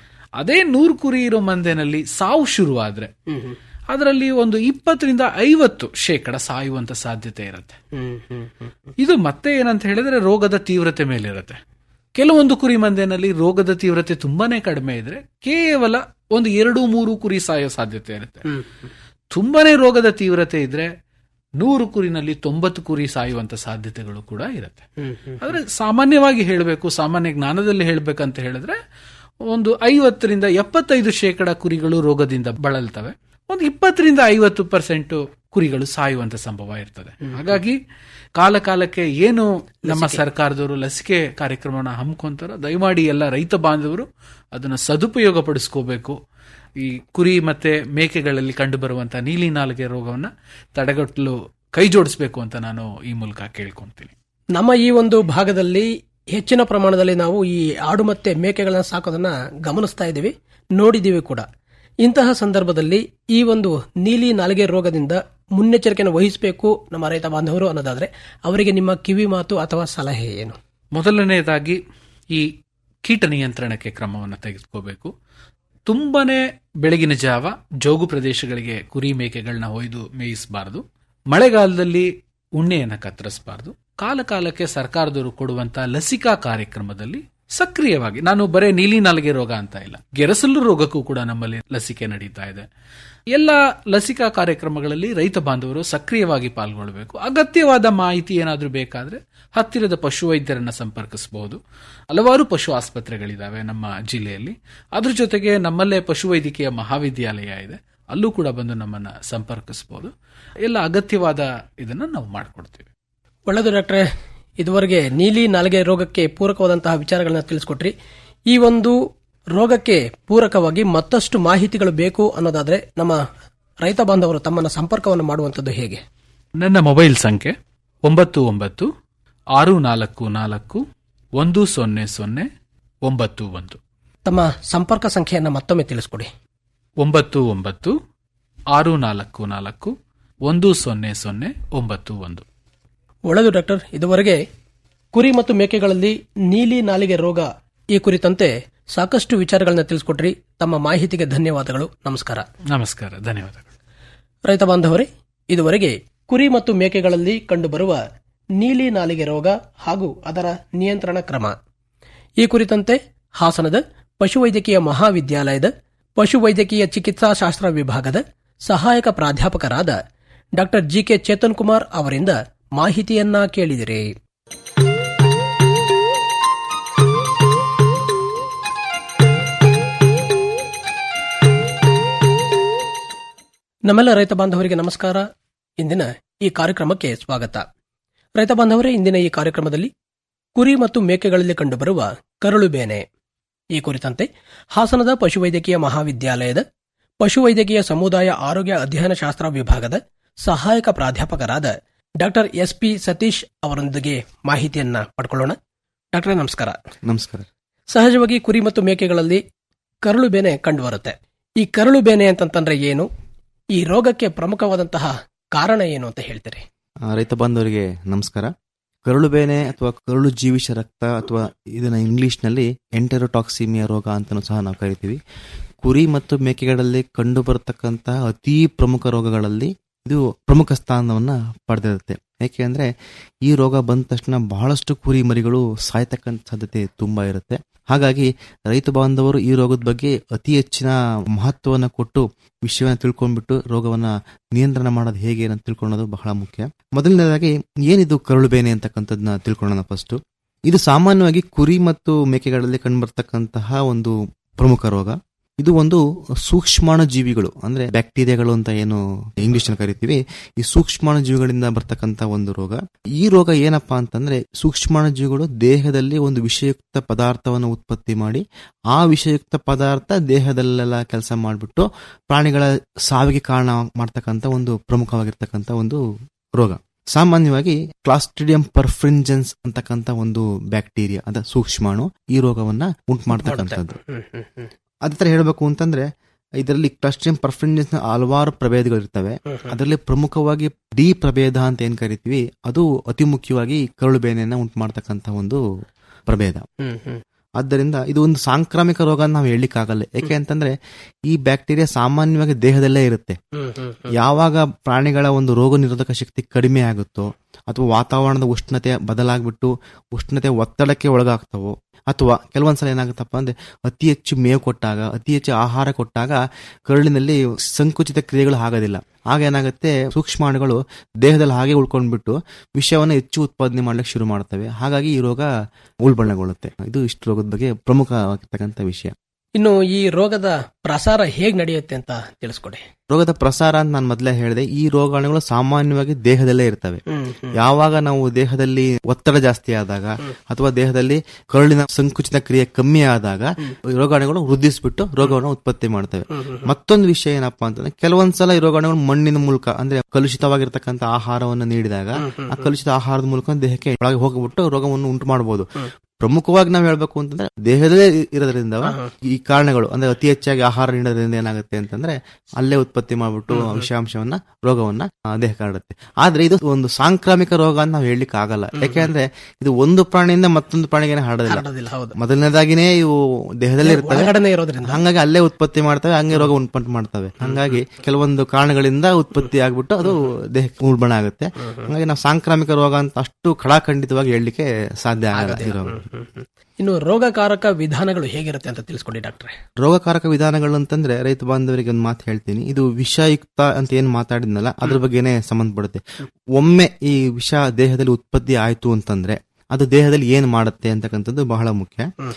ಅದೇ ನೂರು ಕುರಿ ಇರೋ ಮಂದೆನಲ್ಲಿ ಸಾವು ಶುರುವಾದ್ರೆ ಅದರಲ್ಲಿ ಒಂದು ಇಪ್ಪತ್ತರಿಂದ ಐವತ್ತು ಶೇಕಡ ಸಾಯುವಂತ ಸಾಧ್ಯತೆ ಇರುತ್ತೆ ಇದು ಮತ್ತೆ ಏನಂತ ಹೇಳಿದ್ರೆ ರೋಗದ ತೀವ್ರತೆ ಮೇಲಿರುತ್ತೆ ಕೆಲವೊಂದು ಕುರಿ ಮಂದೆನಲ್ಲಿ ರೋಗದ ತೀವ್ರತೆ ತುಂಬಾನೇ ಕಡಿಮೆ ಇದ್ರೆ ಕೇವಲ ಒಂದು ಎರಡು ಮೂರು ಕುರಿ ಸಾಯೋ ಸಾಧ್ಯತೆ ಇರುತ್ತೆ ತುಂಬಾನೇ ರೋಗದ ತೀವ್ರತೆ ಇದ್ರೆ ನೂರು ಕುರಿನಲ್ಲಿ ತೊಂಬತ್ತು ಕುರಿ ಸಾಯುವಂತ ಸಾಧ್ಯತೆಗಳು ಕೂಡ ಇರುತ್ತೆ ಆದ್ರೆ ಸಾಮಾನ್ಯವಾಗಿ ಹೇಳಬೇಕು ಸಾಮಾನ್ಯ ಜ್ಞಾನದಲ್ಲಿ ಹೇಳ್ಬೇಕಂತ ಹೇಳಿದ್ರೆ ಒಂದು ಐವತ್ತರಿಂದ ಎಪ್ಪತ್ತೈದು ಶೇಕಡ ಕುರಿಗಳು ರೋಗದಿಂದ ಬಳಲ್ತವೆ ಒಂದು ಇಪ್ಪತ್ತರಿಂದ ಐವತ್ತು ಪರ್ಸೆಂಟ್ ಕುರಿಗಳು ಸಾಯುವಂತ ಸಂಭವ ಇರ್ತದೆ ಹಾಗಾಗಿ ಕಾಲ ಕಾಲಕ್ಕೆ ಏನು ನಮ್ಮ ಸರ್ಕಾರದವರು ಲಸಿಕೆ ಕಾರ್ಯಕ್ರಮವನ್ನು ಹಮ್ಮಿಕೊಂತಾರೋ ದಯಮಾಡಿ ಎಲ್ಲ ರೈತ ಬಾಂಧವರು ಅದನ್ನು ಸದುಪಯೋಗ ಪಡಿಸ್ಕೋಬೇಕು ಈ ಕುರಿ ಮತ್ತೆ ಮೇಕೆಗಳಲ್ಲಿ ಕಂಡು ಬರುವಂತಹ ನೀಲಿ ನಾಲಿಗೆ ರೋಗವನ್ನ ತಡೆಗಟ್ಟಲು ಕೈ ಜೋಡಿಸಬೇಕು ಅಂತ ನಾನು ಈ ಮೂಲಕ ಕೇಳ್ಕೊಂತೀನಿ ನಮ್ಮ ಈ ಒಂದು ಭಾಗದಲ್ಲಿ ಹೆಚ್ಚಿನ ಪ್ರಮಾಣದಲ್ಲಿ ನಾವು ಈ ಆಡು ಮತ್ತೆ ಮೇಕೆಗಳನ್ನ ಸಾಕೋದನ್ನ ಗಮನಿಸ್ತಾ ಇದ್ದೀವಿ ನೋಡಿದ್ದೀವಿ ಕೂಡ ಇಂತಹ ಸಂದರ್ಭದಲ್ಲಿ ಈ ಒಂದು ನೀಲಿ ನಾಲಿಗೆ ರೋಗದಿಂದ ಮುನ್ನೆಚ್ಚರಿಕೆಯನ್ನು ವಹಿಸಬೇಕು ನಮ್ಮ ರೈತ ಬಾಂಧವರು ಅನ್ನೋದಾದ್ರೆ ಅವರಿಗೆ ನಿಮ್ಮ ಕಿವಿ ಮಾತು ಅಥವಾ ಸಲಹೆ ಏನು ಮೊದಲನೇದಾಗಿ ಈ ಕೀಟ ನಿಯಂತ್ರಣಕ್ಕೆ ಕ್ರಮವನ್ನು ತೆಗೆದುಕೋಬೇಕು ತುಂಬಾನೇ ಬೆಳಗಿನ ಜಾವ ಜೋಗು ಪ್ರದೇಶಗಳಿಗೆ ಕುರಿ ಮೇಕೆಗಳನ್ನ ಒಯ್ದು ಮೇಯಿಸಬಾರದು ಮಳೆಗಾಲದಲ್ಲಿ ಉಣ್ಣೆಯನ್ನು ಕತ್ತರಿಸಬಾರದು ಕಾಲ ಕಾಲಕ್ಕೆ ಸರ್ಕಾರದವರು ಕೊಡುವಂತಹ ಲಸಿಕಾ ಕಾರ್ಯಕ್ರಮದಲ್ಲಿ ಸಕ್ರಿಯವಾಗಿ ನಾನು ಬರೇ ನೀಲಿ ನಾಲಿಗೆ ರೋಗ ಅಂತ ಇಲ್ಲ ಗೆರಸಲು ರೋಗಕ್ಕೂ ಕೂಡ ನಮ್ಮಲ್ಲಿ ಲಸಿಕೆ ನಡೀತಾ ಇದೆ ಎಲ್ಲ ಲಸಿಕಾ ಕಾರ್ಯಕ್ರಮಗಳಲ್ಲಿ ರೈತ ಬಾಂಧವರು ಸಕ್ರಿಯವಾಗಿ ಪಾಲ್ಗೊಳ್ಳಬೇಕು ಅಗತ್ಯವಾದ ಮಾಹಿತಿ ಏನಾದರೂ ಬೇಕಾದ್ರೆ ಹತ್ತಿರದ ಪಶುವೈದ್ಯರನ್ನ ಸಂಪರ್ಕಿಸಬಹುದು ಹಲವಾರು ಪಶು ಆಸ್ಪತ್ರೆಗಳಿದಾವೆ ನಮ್ಮ ಜಿಲ್ಲೆಯಲ್ಲಿ ಅದ್ರ ಜೊತೆಗೆ ನಮ್ಮಲ್ಲೇ ಪಶುವೈದ್ಯಕೀಯ ಮಹಾವಿದ್ಯಾಲಯ ಇದೆ ಅಲ್ಲೂ ಕೂಡ ಬಂದು ನಮ್ಮನ್ನ ಸಂಪರ್ಕಿಸಬಹುದು ಎಲ್ಲ ಅಗತ್ಯವಾದ ಇದನ್ನ ನಾವು ಮಾಡಿಕೊಡ್ತೀವಿ ಒಳ್ಳೆಯದು ಡಾಕ್ಟ್ರೆ ಇದುವರೆಗೆ ನೀಲಿ ನಾಲಿಗೆ ರೋಗಕ್ಕೆ ಪೂರಕವಾದಂತಹ ವಿಚಾರಗಳನ್ನ ತಿಳಿಸ್ಕೊಟ್ರಿ ಈ ಒಂದು ರೋಗಕ್ಕೆ ಪೂರಕವಾಗಿ ಮತ್ತಷ್ಟು ಮಾಹಿತಿಗಳು ಬೇಕು ಅನ್ನೋದಾದ್ರೆ ನಮ್ಮ ರೈತ ಬಾಂಧವರು ತಮ್ಮನ್ನ ಸಂಪರ್ಕವನ್ನು ಮಾಡುವಂಥದ್ದು ಹೇಗೆ ನನ್ನ ಮೊಬೈಲ್ ಸಂಖ್ಯೆ ಒಂಬತ್ತು ಒಂಬತ್ತು ಆರು ನಾಲ್ಕು ನಾಲ್ಕು ಒಂದು ಸೊನ್ನೆ ಸೊನ್ನೆ ಒಂಬತ್ತು ಒಂದು ತಮ್ಮ ಸಂಪರ್ಕ ಸಂಖ್ಯೆಯನ್ನು ಮತ್ತೊಮ್ಮೆ ತಿಳಿಸ್ಕೊಡಿ ಒಂಬತ್ತು ಒಂಬತ್ತು ಆರು ನಾಲ್ಕು ನಾಲ್ಕು ಒಂದು ಸೊನ್ನೆ ಸೊನ್ನೆ ಒಂಬತ್ತು ಒಂದು ಒಳ್ಳೆಯದು ಡಾಕ್ಟರ್ ಇದುವರೆಗೆ ಕುರಿ ಮತ್ತು ಮೇಕೆಗಳಲ್ಲಿ ನೀಲಿ ನಾಲಿಗೆ ರೋಗ ಈ ಕುರಿತಂತೆ ಸಾಕಷ್ಟು ವಿಚಾರಗಳನ್ನ ತಿಳಿಸ್ಕೊಟ್ರಿ ತಮ್ಮ ಮಾಹಿತಿಗೆ ಧನ್ಯವಾದಗಳು ನಮಸ್ಕಾರ ನಮಸ್ಕಾರ ಧನ್ಯವಾದಗಳು ರೈತ ಬಾಂಧವರೇ ಇದುವರೆಗೆ ಕುರಿ ಮತ್ತು ಮೇಕೆಗಳಲ್ಲಿ ಕಂಡುಬರುವ ನೀಲಿ ನಾಲಿಗೆ ರೋಗ ಹಾಗೂ ಅದರ ನಿಯಂತ್ರಣ ಕ್ರಮ ಈ ಕುರಿತಂತೆ ಹಾಸನದ ಪಶುವೈದ್ಯಕೀಯ ಮಹಾವಿದ್ಯಾಲಯದ ಪಶುವೈದ್ಯಕೀಯ ಚಿಕಿತ್ಸಾ ಶಾಸ್ತ್ರ ವಿಭಾಗದ ಸಹಾಯಕ ಪ್ರಾಧ್ಯಾಪಕರಾದ ಡಾಕ್ಟರ್ ಜಿಕೆ ಚೇತನ್ ಕುಮಾರ್ ಅವರಿಂದ ಮಾಹಿತಿಯನ್ನ ಕೇಳಿದಿರಿ ನಮ್ಮೆಲ್ಲ ರೈತ ಬಾಂಧವರಿಗೆ ನಮಸ್ಕಾರ ಇಂದಿನ ಈ ಕಾರ್ಯಕ್ರಮಕ್ಕೆ ಸ್ವಾಗತ ರೈತ ಬಾಂಧವರೇ ಇಂದಿನ ಈ ಕಾರ್ಯಕ್ರಮದಲ್ಲಿ ಕುರಿ ಮತ್ತು ಮೇಕೆಗಳಲ್ಲಿ ಕಂಡುಬರುವ ಕರಳು ಬೇನೆ ಈ ಕುರಿತಂತೆ ಹಾಸನದ ಪಶುವೈದ್ಯಕೀಯ ಮಹಾವಿದ್ಯಾಲಯದ ಪಶುವೈದ್ಯಕೀಯ ಸಮುದಾಯ ಆರೋಗ್ಯ ಅಧ್ಯಯನ ಶಾಸ್ತ್ರ ವಿಭಾಗದ ಸಹಾಯಕ ಪ್ರಾಧ್ಯಾಪಕರಾದ ಡಾಕ್ಟರ್ ಎಸ್ ಪಿ ಸತೀಶ್ ಅವರೊಂದಿಗೆ ಮಾಹಿತಿಯನ್ನ ಪಡ್ಕೊಳ್ಳೋಣ ಡಾಕ್ಟರ್ ನಮಸ್ಕಾರ ನಮಸ್ಕಾರ ಸಹಜವಾಗಿ ಕುರಿ ಮತ್ತು ಮೇಕೆಗಳಲ್ಲಿ ಕರಳು ಬೇನೆ ಕಂಡುಬರುತ್ತೆ ಈ ಕರಳು ಬೇನೆ ಅಂತಂತಂದ್ರೆ ಏನು ಈ ರೋಗಕ್ಕೆ ಪ್ರಮುಖವಾದಂತಹ ಕಾರಣ ಏನು ಅಂತ ಹೇಳ್ತೀರಿ ಆ, ರೈತ ಬಾಂಧವರಿಗೆ ನಮಸ್ಕಾರ ಕರುಳು ಬೇನೆ ಅಥವಾ ಕರುಳು ಜೀವಿಷ ರಕ್ತ ಅಥವಾ ಇದನ್ನ ಇಂಗ್ಲಿಷ್ನಲ್ಲಿ ಎಂಟೆರೋಟಾಕ್ಸಿಮಿಯಾ ರೋಗ ಅಂತಲೂ ಸಹ ನಾವು ಕರಿತೀವಿ ಕುರಿ ಮತ್ತು ಮೇಕೆಗಳಲ್ಲಿ ಕಂಡು ಬರತಕ್ಕಂತಹ ಅತಿ ಪ್ರಮುಖ ರೋಗಗಳಲ್ಲಿ ಇದು ಪ್ರಮುಖ ಸ್ಥಾನವನ್ನ ಪಡೆದಿರುತ್ತೆ ಯಾಕೆ ಅಂದ್ರೆ ಈ ರೋಗ ಬಂದ ತಕ್ಷಣ ಬಹಳಷ್ಟು ಕುರಿ ಮರಿಗಳು ಸಾಯ್ತಕ್ಕಂಥ ಸಾಧ್ಯತೆ ತುಂಬಾ ಇರುತ್ತೆ ಹಾಗಾಗಿ ರೈತ ಬಾಂಧವರು ಈ ರೋಗದ ಬಗ್ಗೆ ಅತಿ ಹೆಚ್ಚಿನ ಮಹತ್ವವನ್ನು ಕೊಟ್ಟು ವಿಷಯವನ್ನ ತಿಳ್ಕೊಂಡ್ಬಿಟ್ಟು ರೋಗವನ್ನ ನಿಯಂತ್ರಣ ಮಾಡೋದು ಹೇಗೆ ಅಂತ ತಿಳ್ಕೊಳ್ಳೋದು ಬಹಳ ಮುಖ್ಯ ಮೊದಲನೇದಾಗಿ ಏನಿದು ಕರುಳು ಬೇನೆ ಅಂತಕ್ಕಂಥದ್ದನ್ನ ತಿಳ್ಕೊಳ್ಳೋಣ ಫಸ್ಟ್ ಇದು ಸಾಮಾನ್ಯವಾಗಿ ಕುರಿ ಮತ್ತು ಮೇಕೆಗಳಲ್ಲಿ ಕಂಡುಬರ್ತಕ್ಕಂತಹ ಒಂದು ಪ್ರಮುಖ ರೋಗ ಇದು ಒಂದು ಸೂಕ್ಷ್ಮಾಣು ಜೀವಿಗಳು ಅಂದ್ರೆ ಬ್ಯಾಕ್ಟೀರಿಯಾಗಳು ಅಂತ ಏನು ಇಂಗ್ಲಿಷ್ ಕರಿತೀವಿ ಈ ಸೂಕ್ಷ್ಮಾಣು ಜೀವಿಗಳಿಂದ ಬರ್ತಕ್ಕಂತ ಒಂದು ರೋಗ ಈ ರೋಗ ಏನಪ್ಪಾ ಅಂತಂದ್ರೆ ಸೂಕ್ಷ್ಮಾಣು ಜೀವಿಗಳು ದೇಹದಲ್ಲಿ ಒಂದು ವಿಷಯುಕ್ತ ಪದಾರ್ಥವನ್ನು ಉತ್ಪತ್ತಿ ಮಾಡಿ ಆ ವಿಷಯುಕ್ತ ಪದಾರ್ಥ ದೇಹದಲ್ಲೆಲ್ಲ ಕೆಲಸ ಮಾಡಿಬಿಟ್ಟು ಪ್ರಾಣಿಗಳ ಸಾವಿಗೆ ಕಾರಣ ಮಾಡ್ತಕ್ಕಂಥ ಒಂದು ಪ್ರಮುಖವಾಗಿರ್ತಕ್ಕಂಥ ಒಂದು ರೋಗ ಸಾಮಾನ್ಯವಾಗಿ ಕ್ಲಾಸ್ಟ್ರಿಡಿಯಂ ಪರ್ಫ್ರಿಂಜೆನ್ಸ್ ಅಂತಕ್ಕಂಥ ಒಂದು ಬ್ಯಾಕ್ಟೀರಿಯಾ ಅದ ಸೂಕ್ಷ್ಮಾಣು ಈ ರೋಗವನ್ನ ಉಂಟು ಮಾಡ್ತಕ್ಕಂಥದ್ದು ಹ್ಮ್, ಹ್ಮ್, ಹ್ಮ್. ಅದೇ ತರ ಹೇಳಬೇಕು ಅಂತಂದ್ರೆ ಇದರಲ್ಲಿ ಕ್ಲಸ್ಟ್ರಿಯಂ ಪರ್ಫ್ರಿಂಜೆನ್ಸ್ ನ ಹಲವಾರು ಪ್ರಭೇದಗಳು ಇರ್ತವೆ ಅದರಲ್ಲಿ ಪ್ರಮುಖವಾಗಿ ಡಿ ಪ್ರಭೇದ ಅಂತ ಏನ್ ಕರಿತೀವಿ ಅದು ಅತಿ ಮುಖ್ಯವಾಗಿ ಕರುಳು ಬೇನೆಯನ್ನ ಉಂಟು ಮಾಡ್ತಕ್ಕಂಥ ಒಂದು ಪ್ರಭೇದ ಹ್ಮ್, ಹ್ಮ್. ಆದ್ದರಿಂದ ಇದು ಒಂದು ಸಾಂಕ್ರಾಮಿಕ ರೋಗ ಅಂತ ನಾವು ಹೇಳಲಿಕ್ಕಾಗಲ್ಲ ಯಾಕೆ ಅಂತಂದ್ರೆ ಈ ಬ್ಯಾಕ್ಟೀರಿಯಾ ಸಾಮಾನ್ಯವಾಗಿ ದೇಹದಲ್ಲೇ ಇರುತ್ತೆ ಹ್ಮ್, ಹ್ಮ್, ಹ್ಮ್. ಯಾವಾಗ ಪ್ರಾಣಿಗಳ ಒಂದು ರೋಗ ನಿರೋಧಕ ಶಕ್ತಿ ಕಡಿಮೆ ಆಗುತ್ತೋ ಅಥವಾ ವಾತಾವರಣದ ಉಷ್ಣತೆ ಬದಲಾಗ್ಬಿಟ್ಟು ಉಷ್ಣತೆ ಒತ್ತಡಕ್ಕೆ ಒಳಗಾಗ್ತವೋ ಅಥವಾ ಕೆಲವೊಂದ್ಸಲ ಏನಾಗುತ್ತಪ್ಪ ಅಂದ್ರೆ ಅತಿ ಹೆಚ್ಚು ಮೇವು ಕೊಟ್ಟಾಗ ಅತಿ ಹೆಚ್ಚು ಆಹಾರ ಕೊಟ್ಟಾಗ ಕರುಳಿನಲ್ಲಿ ಸಂಕುಚಿತ ಕ್ರಿಯೆಗಳು ಆಗೋದಿಲ್ಲ ಆಗ ಏನಾಗುತ್ತೆ ಸೂಕ್ಷ್ಮಾಣುಗಳು ದೇಹದಲ್ಲಿ ಹಾಗೆ ಉಳ್ಕೊಂಡ್ಬಿಟ್ಟು ವಿಷಯವನ್ನು ಹೆಚ್ಚು ಉತ್ಪಾದನೆ ಮಾಡ್ಲಿಕ್ಕೆ ಶುರು ಮಾಡ್ತವೆ ಹಾಗಾಗಿ ಈ ರೋಗ ಉಲ್ಬಣಗೊಳ್ಳುತ್ತೆ ಇದು ಇಷ್ಟು ರೋಗದ ಬಗ್ಗೆ ಪ್ರಮುಖವಾಗಿರ್ತಕ್ಕಂಥ ವಿಷಯ ಇನ್ನು ಈ ರೋಗದ ಪ್ರಸಾರ ಹೇಗ್ ನಡೆಯುತ್ತೆ ಅಂತ ತಿಳಿಸ್ಕೊಡಿ ರೋಗದ ಪ್ರಸಾರ ಅಂತ ನಾನು ಮೊದಲೇ ಹೇಳಿದೆ ಈ ರೋಗಾಣುಗಳು ಸಾಮಾನ್ಯವಾಗಿ ದೇಹದಲ್ಲೇ ಇರ್ತವೆ ಹ್ಮ್, ಹ್ಮ್. ಯಾವಾಗ ನಾವು ದೇಹದಲ್ಲಿ ಒತ್ತಡ ಜಾಸ್ತಿ ಆದಾಗ ಅಥವಾ ದೇಹದಲ್ಲಿ ಕರುಳಿನ ಸಂಕುಚಿತ ಕ್ರಿಯೆ ಕಮ್ಮಿ ಆದಾಗ ಈ ರೋಗಾಣುಗಳು ವೃದ್ಧಿಸ್ಬಿಟ್ಟು ರೋಗವನ್ನು ಉತ್ಪತ್ತಿ ಮಾಡ್ತವೆ ಮತ್ತೊಂದು ವಿಷಯ ಏನಪ್ಪಾ ಅಂತಂದ್ರೆ ಕೆಲವೊಂದ್ಸಲ ಈ ರೋಗಾಣುಗಳು ಮಣ್ಣಿನ ಮೂಲಕ ಅಂದ್ರೆ ಕಲುಷಿತವಾಗಿರ್ತಕ್ಕಂಥ ಆಹಾರವನ್ನು ನೀಡಿದಾಗ ಆ ಕಲುಷಿತ ಆಹಾರದ ಮೂಲಕ ದೇಹಕ್ಕೆ ಒಳಗೆ ಹೋಗ್ಬಿಟ್ಟು ರೋಗವನ್ನು ಉಂಟು ಮಾಡಬಹುದು ಪ್ರಮುಖವಾಗಿ ನಾವು ಹೇಳ್ಬೇಕು ಅಂತಂದ್ರೆ ದೇಹದಲ್ಲೇ ಇರೋದ್ರಿಂದ ಈ ಕಾರಣಗಳು ಅಂದ್ರೆ ಅತಿ ಹೆಚ್ಚಾಗಿ ಆಹಾರ ನೀಡೋದ್ರಿಂದ ಏನಾಗುತ್ತೆ ಅಂತಂದ್ರೆ ಅಲ್ಲೇ ಉತ್ಪತ್ತಿ ಮಾಡ್ಬಿಟ್ಟು ವಿಷಾಂಶವನ್ನ ರೋಗವನ್ನ ಆ, ದೇಹಕ್ಕೆ ಹರಡುತ್ತೆ ಆದ್ರೆ ಇದು ಒಂದು ಸಾಂಕ್ರಾಮಿಕ ರೋಗ ಅಂತ ನಾವು ಹೇಳಲಿಕ್ಕೆ ಆಗಲ್ಲ ಯಾಕೆಂದ್ರೆ ಇದು ಒಂದು ಪ್ರಾಣಿಯಿಂದ ಮತ್ತೊಂದು ಪ್ರಾಣಿಗೆ ಹರಡೋದಿಲ್ಲ ಹರಡೋದಿಲ್ಲ, ಹೌದು. ಮೊದಲನೇದಾಗಿನೇ ಇವು ದೇಹದಲ್ಲಿ ಇರ್ತವೆ ಒಳಗಡೆನೆ ಇರೋದ್ರಿಂದ ಹಂಗಾಗಿ ಅಲ್ಲೇ ಉತ್ಪತ್ತಿ ಮಾಡ್ತವೆ ಹಂಗೆ ರೋಗ ಉಂಟು ಮಾಡ್ತವೆ ಹಂಗಾಗಿ ಕೆಲವೊಂದು ಕಾರಣಗಳಿಂದ ಉತ್ಪತ್ತಿ ಆಗ್ಬಿಟ್ಟು ಅದು ದೇಹಕ್ಕೆ ಉಲ್ಬಣ ಆಗುತ್ತೆ ಹಂಗಾಗಿ ನಾವು ಸಾಂಕ್ರಾಮಿಕ ರೋಗ ಅಂತ ಅಷ್ಟು ಖಡಾಖಂಡಿತವಾಗಿ ಹೇಳಲಿಕ್ಕೆ ಸಾಧ್ಯ ಆಗಲ್ಲ ಈ ರೋಗ ಇನ್ನು ರೋಗಕಾರಕ ವಿಧಾನಗಳು ಹೇಗಿರುತ್ತೆ ಅಂತ ತಿಳಿಸ್ಕೊಡಿ ಡಾಕ್ಟ್ರೆ ರೋಗಕಾರಕ ವಿಧಾನಗಳು ಅಂತಂದ್ರೆ ರೈತ ಬಾಂಧವರಿಗೆ ಒಂದು ಮಾತು ಹೇಳ್ತೀನಿ ಇದು ವಿಷಯುಕ್ತ ಅಂತ ಏನ್ ಮಾತಾಡಿದ್ನಲ್ಲ ಅದ್ರ ಬಗ್ಗೆನೇ ಸಂಬಂಧಪಡುತ್ತೆ ಒಮ್ಮೆ ಈ ವಿಷ ದೇಹದಲ್ಲಿ ಉತ್ಪತ್ತಿ ಆಯ್ತು ಅಂತಂದ್ರೆ ಅದು ದೇಹದಲ್ಲಿ ಏನ್ ಮಾಡುತ್ತೆ ಅಂತಕ್ಕಂಥದ್ದು ಬಹಳ ಮುಖ್ಯ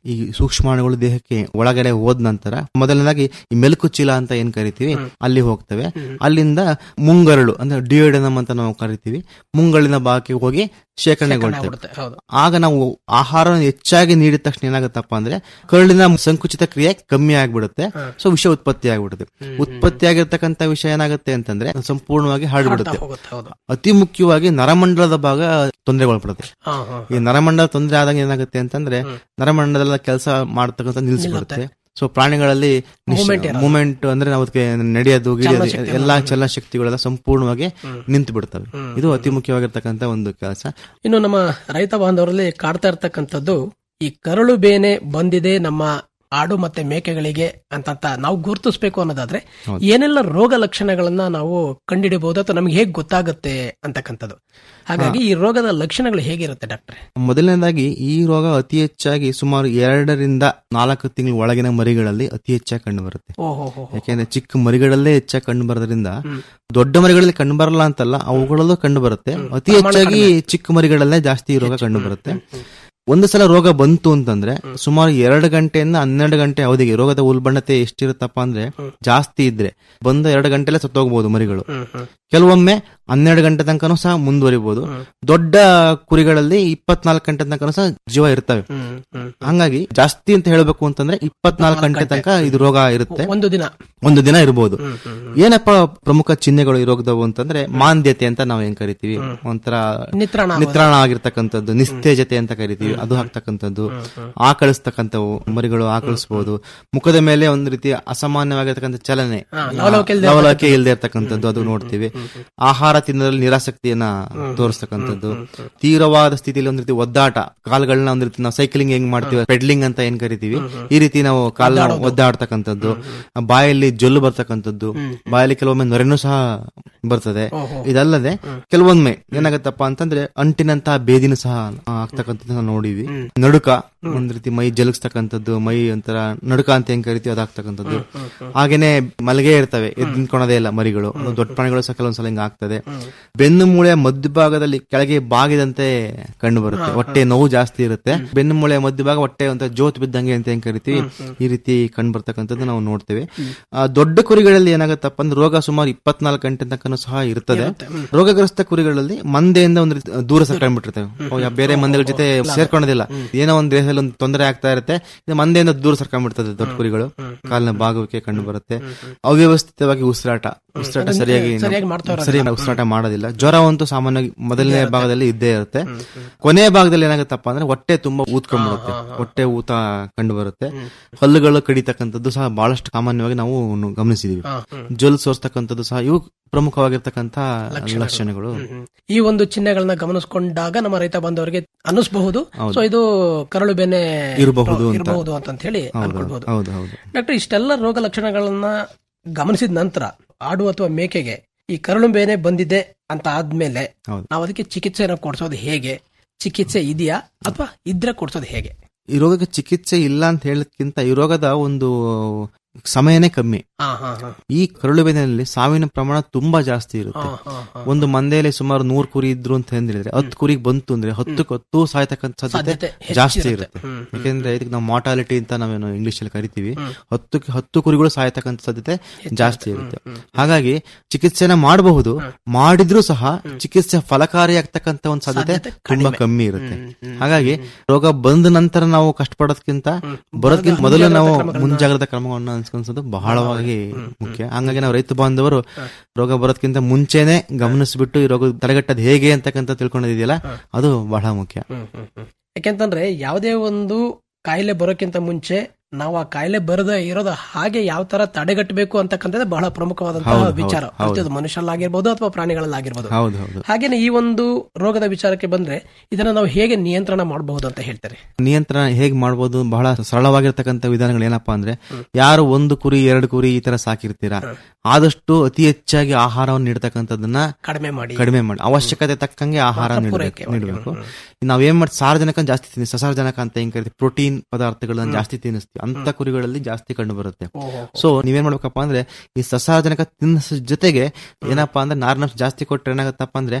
ಈ ಸೂಕ್ಷ್ಮಾಣುಗಳು ದೇಹಕ್ಕೆ ಒಳಗಡೆ ಹೋದ ನಂತರ ಮೊದಲನೇದಾಗಿ ಈ ಮೆಲುಕು ಚೀಲ ಅಂತ ಏನ್ ಕರಿತೀವಿ ಅಲ್ಲಿ ಹೋಗ್ತವೆ ಅಲ್ಲಿಂದ ಮುಂಗರಳು ಅಂದ್ರೆ ಡಿಯೋಡನಮ್ ಅಂತ ನಾವು ಕರಿತೀವಿ ಮುಂಗಳಿನ ಭಾಗಕ್ಕೆ ಹೋಗಿ ಶೇಖರಣೆಗೊಳ್ತವೆ ಆಗ್ಬಿಡುತ್ತೆ, ಹೌದು. ಆಗ ನಾವು ಆಹಾರವನ್ನು ಹೆಚ್ಚಾಗಿ ನೀಡಿದ ತಕ್ಷಣ ಏನಾಗುತ್ತಪ್ಪ ಅಂದ್ರೆ ಕರುಳಿನ ಸಂಕುಚಿತ ಕ್ರಿಯೆ ಕಮ್ಮಿ ಆಗ್ಬಿಡುತ್ತೆ ಸೊ ವಿಷ ಉತ್ಪತ್ತಿ ಆಗ್ಬಿಡುತ್ತೆ ಉತ್ಪತ್ತಿ ಆಗಿರ್ತಕ್ಕಂಥ ವಿಷ ಏನಾಗುತ್ತೆ ಅಂತಂದ್ರೆ ಸಂಪೂರ್ಣವಾಗಿ ಹರಡ್ಬಿಡುತ್ತೆ ಹೋಗುತ್ತೆ ಹೌದು ಅತಿ ಮುಖ್ಯವಾಗಿ ನರಮಂಡಲದ ಭಾಗ ತೊಂದರೆಗೊಳಪಡುತ್ತೆ ಹಾ, ಹಾ, ಈ ನರಮಂಡಲ ತೊಂದರೆ ಆದಾಗ ಏನಾಗುತ್ತೆ ಅಂತಂದ್ರೆ ನರಮಂಡಲದ ಕೆಲಸ ಮಾಡ್ತಕ್ಕಂಥ ನಿಲ್ಲಿಸ್ಬಿಡುತ್ತೆ ಸೊ ಪ್ರಾಣಿಗಳಲ್ಲಿ Movement ಇರಲ್ಲ. ಮೂಮೆಂಟ್ ಅಂದ್ರೆ ನಾವು ಅದಕ್ಕೆ ನಡೆಯೋದು ಗಿಡಿಯೋದು ಚಲನಶಕ್ತಿ ಎಲ್ಲಾ ಚಲನಶಕ್ತಿಗಳೆಲ್ಲ ಸಂಪೂರ್ಣವಾಗಿ ನಿಂತು ಬಿಡ್ತವೆ ಇದು ಅತಿ ಮುಖ್ಯವಾಗಿರ್ತಕ್ಕಂಥ ಒಂದು ಕೆಲಸ ಇನ್ನು ನಮ್ಮ ರೈತ ಬಾಂಧವರಲ್ಲಿ ಕಾಡ್ತಾ ಇರ್ತಕ್ಕಂಥದ್ದು ಈ ಕರಳು ಬೇನೆ ಬಂದಿದೆ ನಮ್ಮ ಆಡು ಮತ್ತೆ ಮೇಕೆಗಳಿಗೆ ಅಂತ ನಾವು ಗುರುತಿಸಬೇಕು ಅನ್ನೋದಾದ್ರೆ ಏನೆಲ್ಲ ರೋಗ ಲಕ್ಷಣಗಳನ್ನ ನಾವು ಕಂಡಿಡಿಬಹುದು ಅಥವಾ ನಮ್ಗೆ ಹೇಗೆ ಗೊತ್ತಾಗುತ್ತೆ ಅಂತಕ್ಕಂಥದ್ದು ಹಾಗಾಗಿ ಈ ರೋಗದ ಲಕ್ಷಣಗಳು ಹೇಗಿರುತ್ತೆ ಡಾಕ್ಟ್ರೆ ಮೊದಲನೇದಾಗಿ ಈ ರೋಗ ಅತಿ ಹೆಚ್ಚಾಗಿ ಸುಮಾರು ಎರಡರಿಂದ ನಾಲ್ಕು ತಿಂಗಳ ಒಳಗಿನ ಮರಿಗಳಲ್ಲಿ ಅತಿ ಹೆಚ್ಚಾಗಿ ಕಂಡು ಬರುತ್ತೆ ಓಹೋ ಹೋ ಯಾಕೆಂದ್ರೆ ಚಿಕ್ಕ ಮರಿಗಳಲ್ಲೇ ಹೆಚ್ಚಾಗಿ ಕಂಡು ಬರೋದ್ರಿಂದ ದೊಡ್ಡ ಮರಿಗಳಲ್ಲಿ ಕಂಡು ಬರಲ್ಲ ಅಂತಲ್ಲ ಅವುಗಳಲ್ಲೂ ಕಂಡು ಬರುತ್ತೆ ಅತಿ ಹೆಚ್ಚಾಗಿ ಚಿಕ್ಕ ಮರಿಗಳಲ್ಲೇ ಜಾಸ್ತಿ ಈ ರೋಗ ಕಂಡು ಬರುತ್ತೆ ಒಂದು ಸಲ ರೋಗ ಬಂತು ಅಂತಂದ್ರೆ ಸುಮಾರು ಎರಡು ಗಂಟೆಯಿಂದ ಹನ್ನೆರಡು ಗಂಟೆ ಅವಧಿಗೆ ರೋಗದ ಉಲ್ಬಣತೆ ಎಷ್ಟಿರುತ್ತಪ್ಪ ಅಂದ್ರೆ ಜಾಸ್ತಿ ಇದ್ರೆ ಬಂದ ಎರಡು ಗಂಟೆಲೆ ಸತ್ತೋಗ್ಬೋದು ಮರಿಗಳು ಕೆಲವೊಮ್ಮೆ ಹನ್ನೆರಡು ಗಂಟೆ ತನಕನೂ ಸಹ ಮುಂದುವರಿಬಹುದು ದೊಡ್ಡ ಕುರಿಗಳಲ್ಲಿ ಇಪ್ಪತ್ನಾಲ್ಕು ಗಂಟೆ ತನಕನೂ ಸಹ ಜೀವ ಇರ್ತವೆ ಹಂಗಾಗಿ ಜಾಸ್ತಿ ಅಂತ ಹೇಳ್ಬೇಕು ಅಂತಂದ್ರೆ ಇಪ್ಪತ್ನಾಲ್ಕು ಗಂಟೆ ತನಕ ಇದು ರೋಗ ಇರುತ್ತೆ ಒಂದು ದಿನ ಒಂದು ದಿನ ಇರಬಹುದು ಏನಪ್ಪ ಪ್ರಮುಖ ಚಿಹ್ನೆಗಳು ಈ ರೋಗದವು ಅಂತಂದ್ರೆ ಮಾಂದ್ಯತೆ ಅಂತ ನಾವು ಏನ್ ಕರಿತೀವಿ ಒಂಥರ ನಿತ್ರಾಣ ಆಗೋದು. ನಿತ್ರಾಣ ಆಗಿರ್ತಕ್ಕಂಥದ್ದು ನಿಸ್ತೇಜತೆ ಅಂತ ಕರಿತೀವಿ ಅದು ಆಗ್ತಕ್ಕಂಥದ್ದು ಆಕಳಿಸ್ತಕ್ಕಂಥವು ಮರಿಗಳು ಆಕಳಿಸಬಹುದು ಮುಖದ ಮೇಲೆ ಒಂದು ರೀತಿ ಅಸಾಮಾನ್ಯವಾಗಿರ್ತಕ್ಕಂಥ ಚಲನೆ ಲವಲವಿಕೆ ಇಲ್ದೇ ಲವಲವಿಕೆ ಇಲ್ಲದೆ ಇರ್ತಕ್ಕಂಥದ್ದು ಅದು ನೋಡ್ತೀವಿ ಆಹಾರ ತಿನ್ನೋದ್ರಲ್ಲಿ ನಿರಾಸಕ್ತಿಯನ್ನ ತೋರಿಸ್ತಕ್ಕಂಥದ್ದು ತೀವ್ರವಾದ ಸ್ಥಿತಿಯಲ್ಲಿ ಒಂದು ರೀತಿ ಒದ್ದಾಟ ಕಾಲ್ಗಳನ್ನ ಒಂದು ರೀತಿ ನಾವು ಸೈಕ್ಲಿಂಗ್ ಹೆಂಗ್ ಮಾಡ್ತೀವಿ ಪೆಡ್ಲಿಂಗ್ ಅಂತ ಏನ್ ಕರಿತೀವಿ ಈ ರೀತಿ ನಾವು ಕಾಲ್ನ ಒದ್ದಾಡ್ತಕ್ಕಂಥದ್ದು ಬಾಯಲ್ಲಿ ಜೊಲ್ಲು ಬರ್ತಕ್ಕಂಥದ್ದು ಬಾಯಲ್ಲಿ ಕೆಲವೊಮ್ಮೆ ನೊರೆನೂ ಸಹ ಬರ್ತದೆ ಇದಲ್ಲದೆ ಕೆಲವೊಮ್ಮೆ ಏನಾಗತ್ತಪ್ಪ ಅಂತಂದ್ರೆ ಅಂಟಿನಂತಹ ಬೇದಿನೂ ಸಹ ಆಗ್ತಕ್ಕಂಥದ್ದು ನಾವು ನೋಡಿವಿ ನಡುಕ ಒಂದ್ ರೀತಿ ಮೈ ಜಲಗಿಸ್ತಕ್ಕಂಥದ್ದು ಮೈ ಒಂಥರ ನಡುಕ ಅಂತ ಹೆಂಗ್ ಕರಿತೀವಿ ಅದಾಗ್ತಕ್ಕಂಥದ್ದು ಹಾಗೇನೆ ಮಲಗೆ ಇರ್ತವೆ ಎದ್ದು ನಿಂತ್ಕೊಳೋದೇ ಇಲ್ಲ ಮರಿಗಳು ಅದು ದೊಡ್ಡ ಪ್ರಾಣಿಗಳು ಸಹ ಕೆಲವೊಂದ್ಸಲ ಹಿಂಗ ಆಗ್ತದೆ ಬೆನ್ನು ಮೂಳೆಯ ಮಧ್ಯಭಾಗದಲ್ಲಿ ಕೆಳಗೆ ಬಾಗಿದಂತೆ ಕಂಡು ಬರುತ್ತೆ ಹೊಟ್ಟೆ ನೋವು ಜಾಸ್ತಿ ಇರುತ್ತೆ ಬೆನ್ನು ಮೂಳೆಯ ಮಧ್ಯಭಾಗ ಹೊಟ್ಟೆ ಅಂತ ಜೋತ್ ಬಿದ್ದಂಗೆ ಅಂತ ಹೆಂಗ್ ಕರಿತೀವಿ ಈ ರೀತಿ ಕಂಡು ಬರ್ತಕ್ಕಂಥದ್ದು ನಾವು ನೋಡ್ತೇವೆ ಆ, ದೊಡ್ಡ ಕುರಿಗಳಲ್ಲಿ ಏನಾಗತ್ತಪ್ಪ ಅಂದ್ರೆ ರೋಗ ಸುಮಾರು ಇಪ್ಪತ್ನಾಲ್ಕು ಗಂಟೆ ತನಕನೂ ಸಹ ಇರ್ತದೆ ರೋಗಗ್ರಸ್ತ ಕುರಿಗಳಲ್ಲಿ ಮಂದೆಯಿಂದ ಒಂದು ರೀತಿ ದೂರ ಸರ್ಕೊಂಡ್ಬಿಟ್ಟಿರ್ತವೆ ಅವು ಯಾ- ಬೇರೆ ಮಂದೆಗಳ ಜೊತೆ ಸೇರ್ಕೊಳ್ಳೋದಿಲ್ಲ ಏನೋ ಒಂದು ದೇಹದಲ್ಲಿ ಒಂದು ತೊಂದರೆ ಆಗ್ತಾ ಇರುತ್ತೆ ಇದು ಮಂದೆಯಿಂದ ದೂರ ಸರ್ಕೊಂಡ್ಬಿಡ್ತದೆ ದೊಡ್ಡ ಕುರಿಗಳು ಕಾಲಿನ ಬಾಗುವಿಕೆ ಕಂಡು ಬರುತ್ತೆ ಅವ್ಯವಸ್ಥಿತವಾಗಿ ಉಸಿರಾಟ ಉಸಿರಾಟ ಸರಿಯಾಗಿ ಸರಿಯಾಗಿ ಮಾಡ್ತಾ ಇರೋದಿಲ್ಲ. ಸರಿಯಾಗಿ ಉಸಿರಾಟ ಮಾಡೋದಿಲ್ಲ ಜ್ವರ ಅಂತೂ ಸಾಮಾನ್ಯವಾಗಿ ಮೊದಲನೇ ಭಾಗದಲ್ಲಿ ಇದ್ದೇ ಇರುತ್ತೆ ಕೊನೆಯ ಭಾಗದಲ್ಲಿ ಏನಾಗುತ್ತಪ್ಪ ಅಂದ್ರೆ ಹೊಟ್ಟೆ ತುಂಬಾ ಊದ್ಕೊಂಡ್ಬಿಡುತ್ತೆ ಹೊಟ್ಟೆ ಊತ ಕಂಡು ಬರುತ್ತೆ ಹಲ್ಲುಗಳು ಕಡಿತಕ್ಕಂಥದ್ದು ಸಹ ಬಹಳಷ್ಟು ಸಾಮಾನ್ಯವಾಗಿ ನಾವು ಗಮನಿಸಿದೀವಿ ಜೊಲ್ ಸೋರ್ತಕ್ಕಂಥದ್ದು ಸಹ ಇವು ಪ್ರಮುಖವಾಗಿರ್ತಕ್ಕಂಥ ಲಕ್ಷಣಗಳು ಈ ಒಂದು ಚಿಹ್ನೆಗಳನ್ನ ಗಮನಿಸಿಕೊಂಡಾಗ ನಮ್ಮ ರೈತ ಬಾಂಧವರಿಗೆ ಅನ್ನಿಸಬಹುದು ಸೊ ಇದು ಕರಳು ಬೇನೆ ಇರಬಹುದು ಅಂತ. ಇರಬಹುದು ಅಂತ ಹೇಳಿ ಹೌದು ಅನ್ಕೊಳ್ಬಹುದು ಹೌದು ಹೌದು ಡಾಕ್ಟರ್ ಇಷ್ಟೆಲ್ಲ ರೋಗ ಲಕ್ಷಣಗಳನ್ನ ಗಮನಿಸಿದ ನಂತರ ಆಡು ಅಥವಾ ಮೇಕೆಗೆ ಈ ಕರಳು ಬೇನೆ ಬಂದಿದೆ ಅಂತ ಆದ್ಮೇಲೆ ಹೌದು. ನಾವು ಅದಕ್ಕೆ ಚಿಕಿತ್ಸೆಯನ್ನು ಕೊಡಿಸೋದು ಹೇಗೆ ಚಿಕಿತ್ಸೆ ಇದೆಯಾ ಅಥವಾ ಇದ್ರೆ ಕೊಡಿಸೋದು ಹೇಗೆ ಈ ರೋಗಕ್ಕೆ ಚಿಕಿತ್ಸೆ ಇಲ್ಲ ಅಂತ ಹೇಳೋದಕ್ಕಿಂತ ಈ ರೋಗದ ಒಂದು ಸಮಯನೇ ಕಮ್ಮಿ ಹಾ ಹಾ ಹಾ ಈ ಕರಳು ಬೇನೆಯಲ್ಲಿ ಸಾವಿನ ಪ್ರಮಾಣ ತುಂಬಾ ಜಾಸ್ತಿ ಇರುತ್ತೆ ಹಾ, ಹಾ. ಒಂದು ಮಂದೆಯಲ್ಲಿ ಸುಮಾರು ನೂರ್ ಕುರಿ ಇದ್ರು ಅಂತ ಹೇಳಿದ್ರೆ ಹತ್ತು ಕುರಿಗೆ ಬಂತು ಅಂದ್ರೆ ಹತ್ತಕ್ಕೆ ಹತ್ತು ಸಾಯ್ತಕ್ಕಂಥ ಸಾಧ್ಯತೆ ಸಾಧ್ಯತೆ ಹೆಚ್ಚಿರುತ್ತೆ. ಜಾಸ್ತಿ ಇರುತ್ತೆ ಹ್ಮ್, ಯಾಕೆಂದ್ರೆ ಇದಕ್ಕೆ ನಾವು ಮಾರ್ಟಾಲಿಟಿ ಅಂತ ನಾವೇನು ಇಂಗ್ಲಿಷ್ ಅಲ್ಲಿ ಕರಿತೀವಿ ಹತ್ತು ಹತ್ತು ಕುರಿಗಳು ಸಾಯ್ತಕ್ಕಂಥ ಸಾಧ್ಯತೆ ಜಾಸ್ತಿ ಇರುತ್ತೆ ಹಾಗಾಗಿ ಚಿಕಿತ್ಸೆನ ಮಾಡಬಹುದು ಮಾಡಿದ್ರೂ ಸಹ ಚಿಕಿತ್ಸೆ ಫಲಕಾರಿಯಾಗ್ತಕ್ಕಂಥ ಒಂದು ಸಾಧ್ಯತೆ ಸಾಧ್ಯತೆ ತುಂಬಾ ಕಡಿಮೆ. ಕಮ್ಮಿ ಇರುತ್ತೆ ಹ್ಮ್, ಹ್ಮ್, ಹಾಗಾಗಿ ರೋಗ ಬಂದ ನಂತರ ನಾವು ಕಷ್ಟಪಡೋದಕ್ಕಿಂತ ಬರೋದಕ್ಕಿಂತ ಮೊದಲು ನಾವು ಮುಂಜಾಗ್ರತಾ ಕ್ರಮವನ್ನು ಅನ್ಸ್ಕೊಂಡ್ಸೋದು ಬಹಳವಾಗಿ ಮುಖ್ಯ ಹಂಗಾಗಿ ನಾವು ರೈತ ಬಾಂಧವರು ರೋಗ ಬರೋದಕ್ಕಿಂತ ಮುಂಚೆನೆ ಗಮನಿಸ್ಬಿಟ್ಟು ಈ ರೋಗ ತಡೆಗಟ್ಟೋದು ಹೇಗೆ ಅಂತಕ್ಕಂಥ ತಿಳ್ಕೊಂಡಿದೆಯಲ್ಲ ಅದು ಬಹಳ ಮುಖ್ಯ ಹ್ಮ್, ಹ್ಮ್, ಹ್ಮ್. ಯಾಕೆಂತಂದ್ರೆ ಯಾವುದೇ ಒಂದು ಕಾಯಿಲೆ ಬರೋಕ್ಕಿಂತ ಮುಂಚೆ ನಾವು ಆ ಕಾಯಿಲೆ ಬರದ ಇರೋದು ಹಾಗೆ ಯಾವ ತರ ತಡೆಗಟ್ಟಬೇಕು ಅಂತಕ್ಕಂಥದ್ದು ಬಹಳ ಪ್ರಮುಖವಾದಂತಹ ಹೌದು, ಹೌದು, ವಿಚಾರ ಹೌದು. ಪ್ರತಿಯೊಂದು ಮನುಷ್ಯರಲ್ಲಾಗಿರ್ಬೋದು ಅಥವಾ ಪ್ರಾಣಿಗಳಲ್ಲಾಗಿರ್ಬೋದು ಹೌದು ಹೌದು ಹಾಗೇನೆ ಈ ಒಂದು ರೋಗದ ವಿಚಾರಕ್ಕೆ ಬಂದ್ರೆ ಇದನ್ನ ನಾವು ಹೇಗೆ ನಿಯಂತ್ರಣ ಮಾಡಬಹುದು ಅಂತ ಹೇಳ್ತಾರೆ ನಿಯಂತ್ರಣ ಹೇಗ್ ಮಾಡ್ಬೋದು ಬಹಳ ಸರಳವಾಗಿರ್ತಕ್ಕಂಥ ವಿಧಾನಗಳು ಏನಪ್ಪಾ ಅಂದ್ರೆ ಯಾರು ಒಂದು ಕುರಿ ಎರಡು ಕುರಿ ಈ ತರ ಸಾಕಿರ್ತೀರಾ ಆದಷ್ಟು ಅತಿ ಹೆಚ್ಚಾಗಿ ಆಹಾರವನ್ನು ನೀಡ್ತಕ್ಕಂಥದ್ದನ್ನ ಕಡಿಮೆ ಮಾಡಿ ಕಡಿಮೆ ಮಾಡಿ ಅವಶ್ಯಕತೆ ತಕ್ಕಂಗೆ ಆಹಾರ ಮಾತ್ರ ನೀಡಬೇಕು ಪೂರೈಕೆ ಮಾಡಿ. ನೀಡಬೇಕು ನಾವೇನ್ ಮಾಡಿ ಸಾರಜನಕ ಜಾಸ್ತಿ ತಿನ್ನಿ ಸಸಾರಜನಕ ಅಂತ ಹೆಂಗ್ ಕರಿತೀವಿ ಪ್ರೋಟೀನ್ ಪದಾರ್ಥಗಳನ್ನ ಜಾಸ್ತಿ ತಿನ್ನಿಸ್ತೀವಿ ಅಂತ ಕುರಿಗಳಲ್ಲಿ ಜಾಸ್ತಿ ಕಂಡು ಬರುತ್ತೆ ಓಹೋ. ಸೊ ನೀವೇನ್ ಮಾಡ್ಬೇಕಪ್ಪ ಅಂದ್ರೆ ಈ ಸಸಾರಜನಕ ತಿನ್ನಿಸ ಜೊತೆಗೆ ಏನಪ್ಪಾ ಅಂದ್ರೆ ನಾರಿನಂಶ ಜಾಸ್ತಿ ಕೊಟ್ರೆ ಏನಾಗತ್ತಪ್ಪ ಅಂದ್ರೆ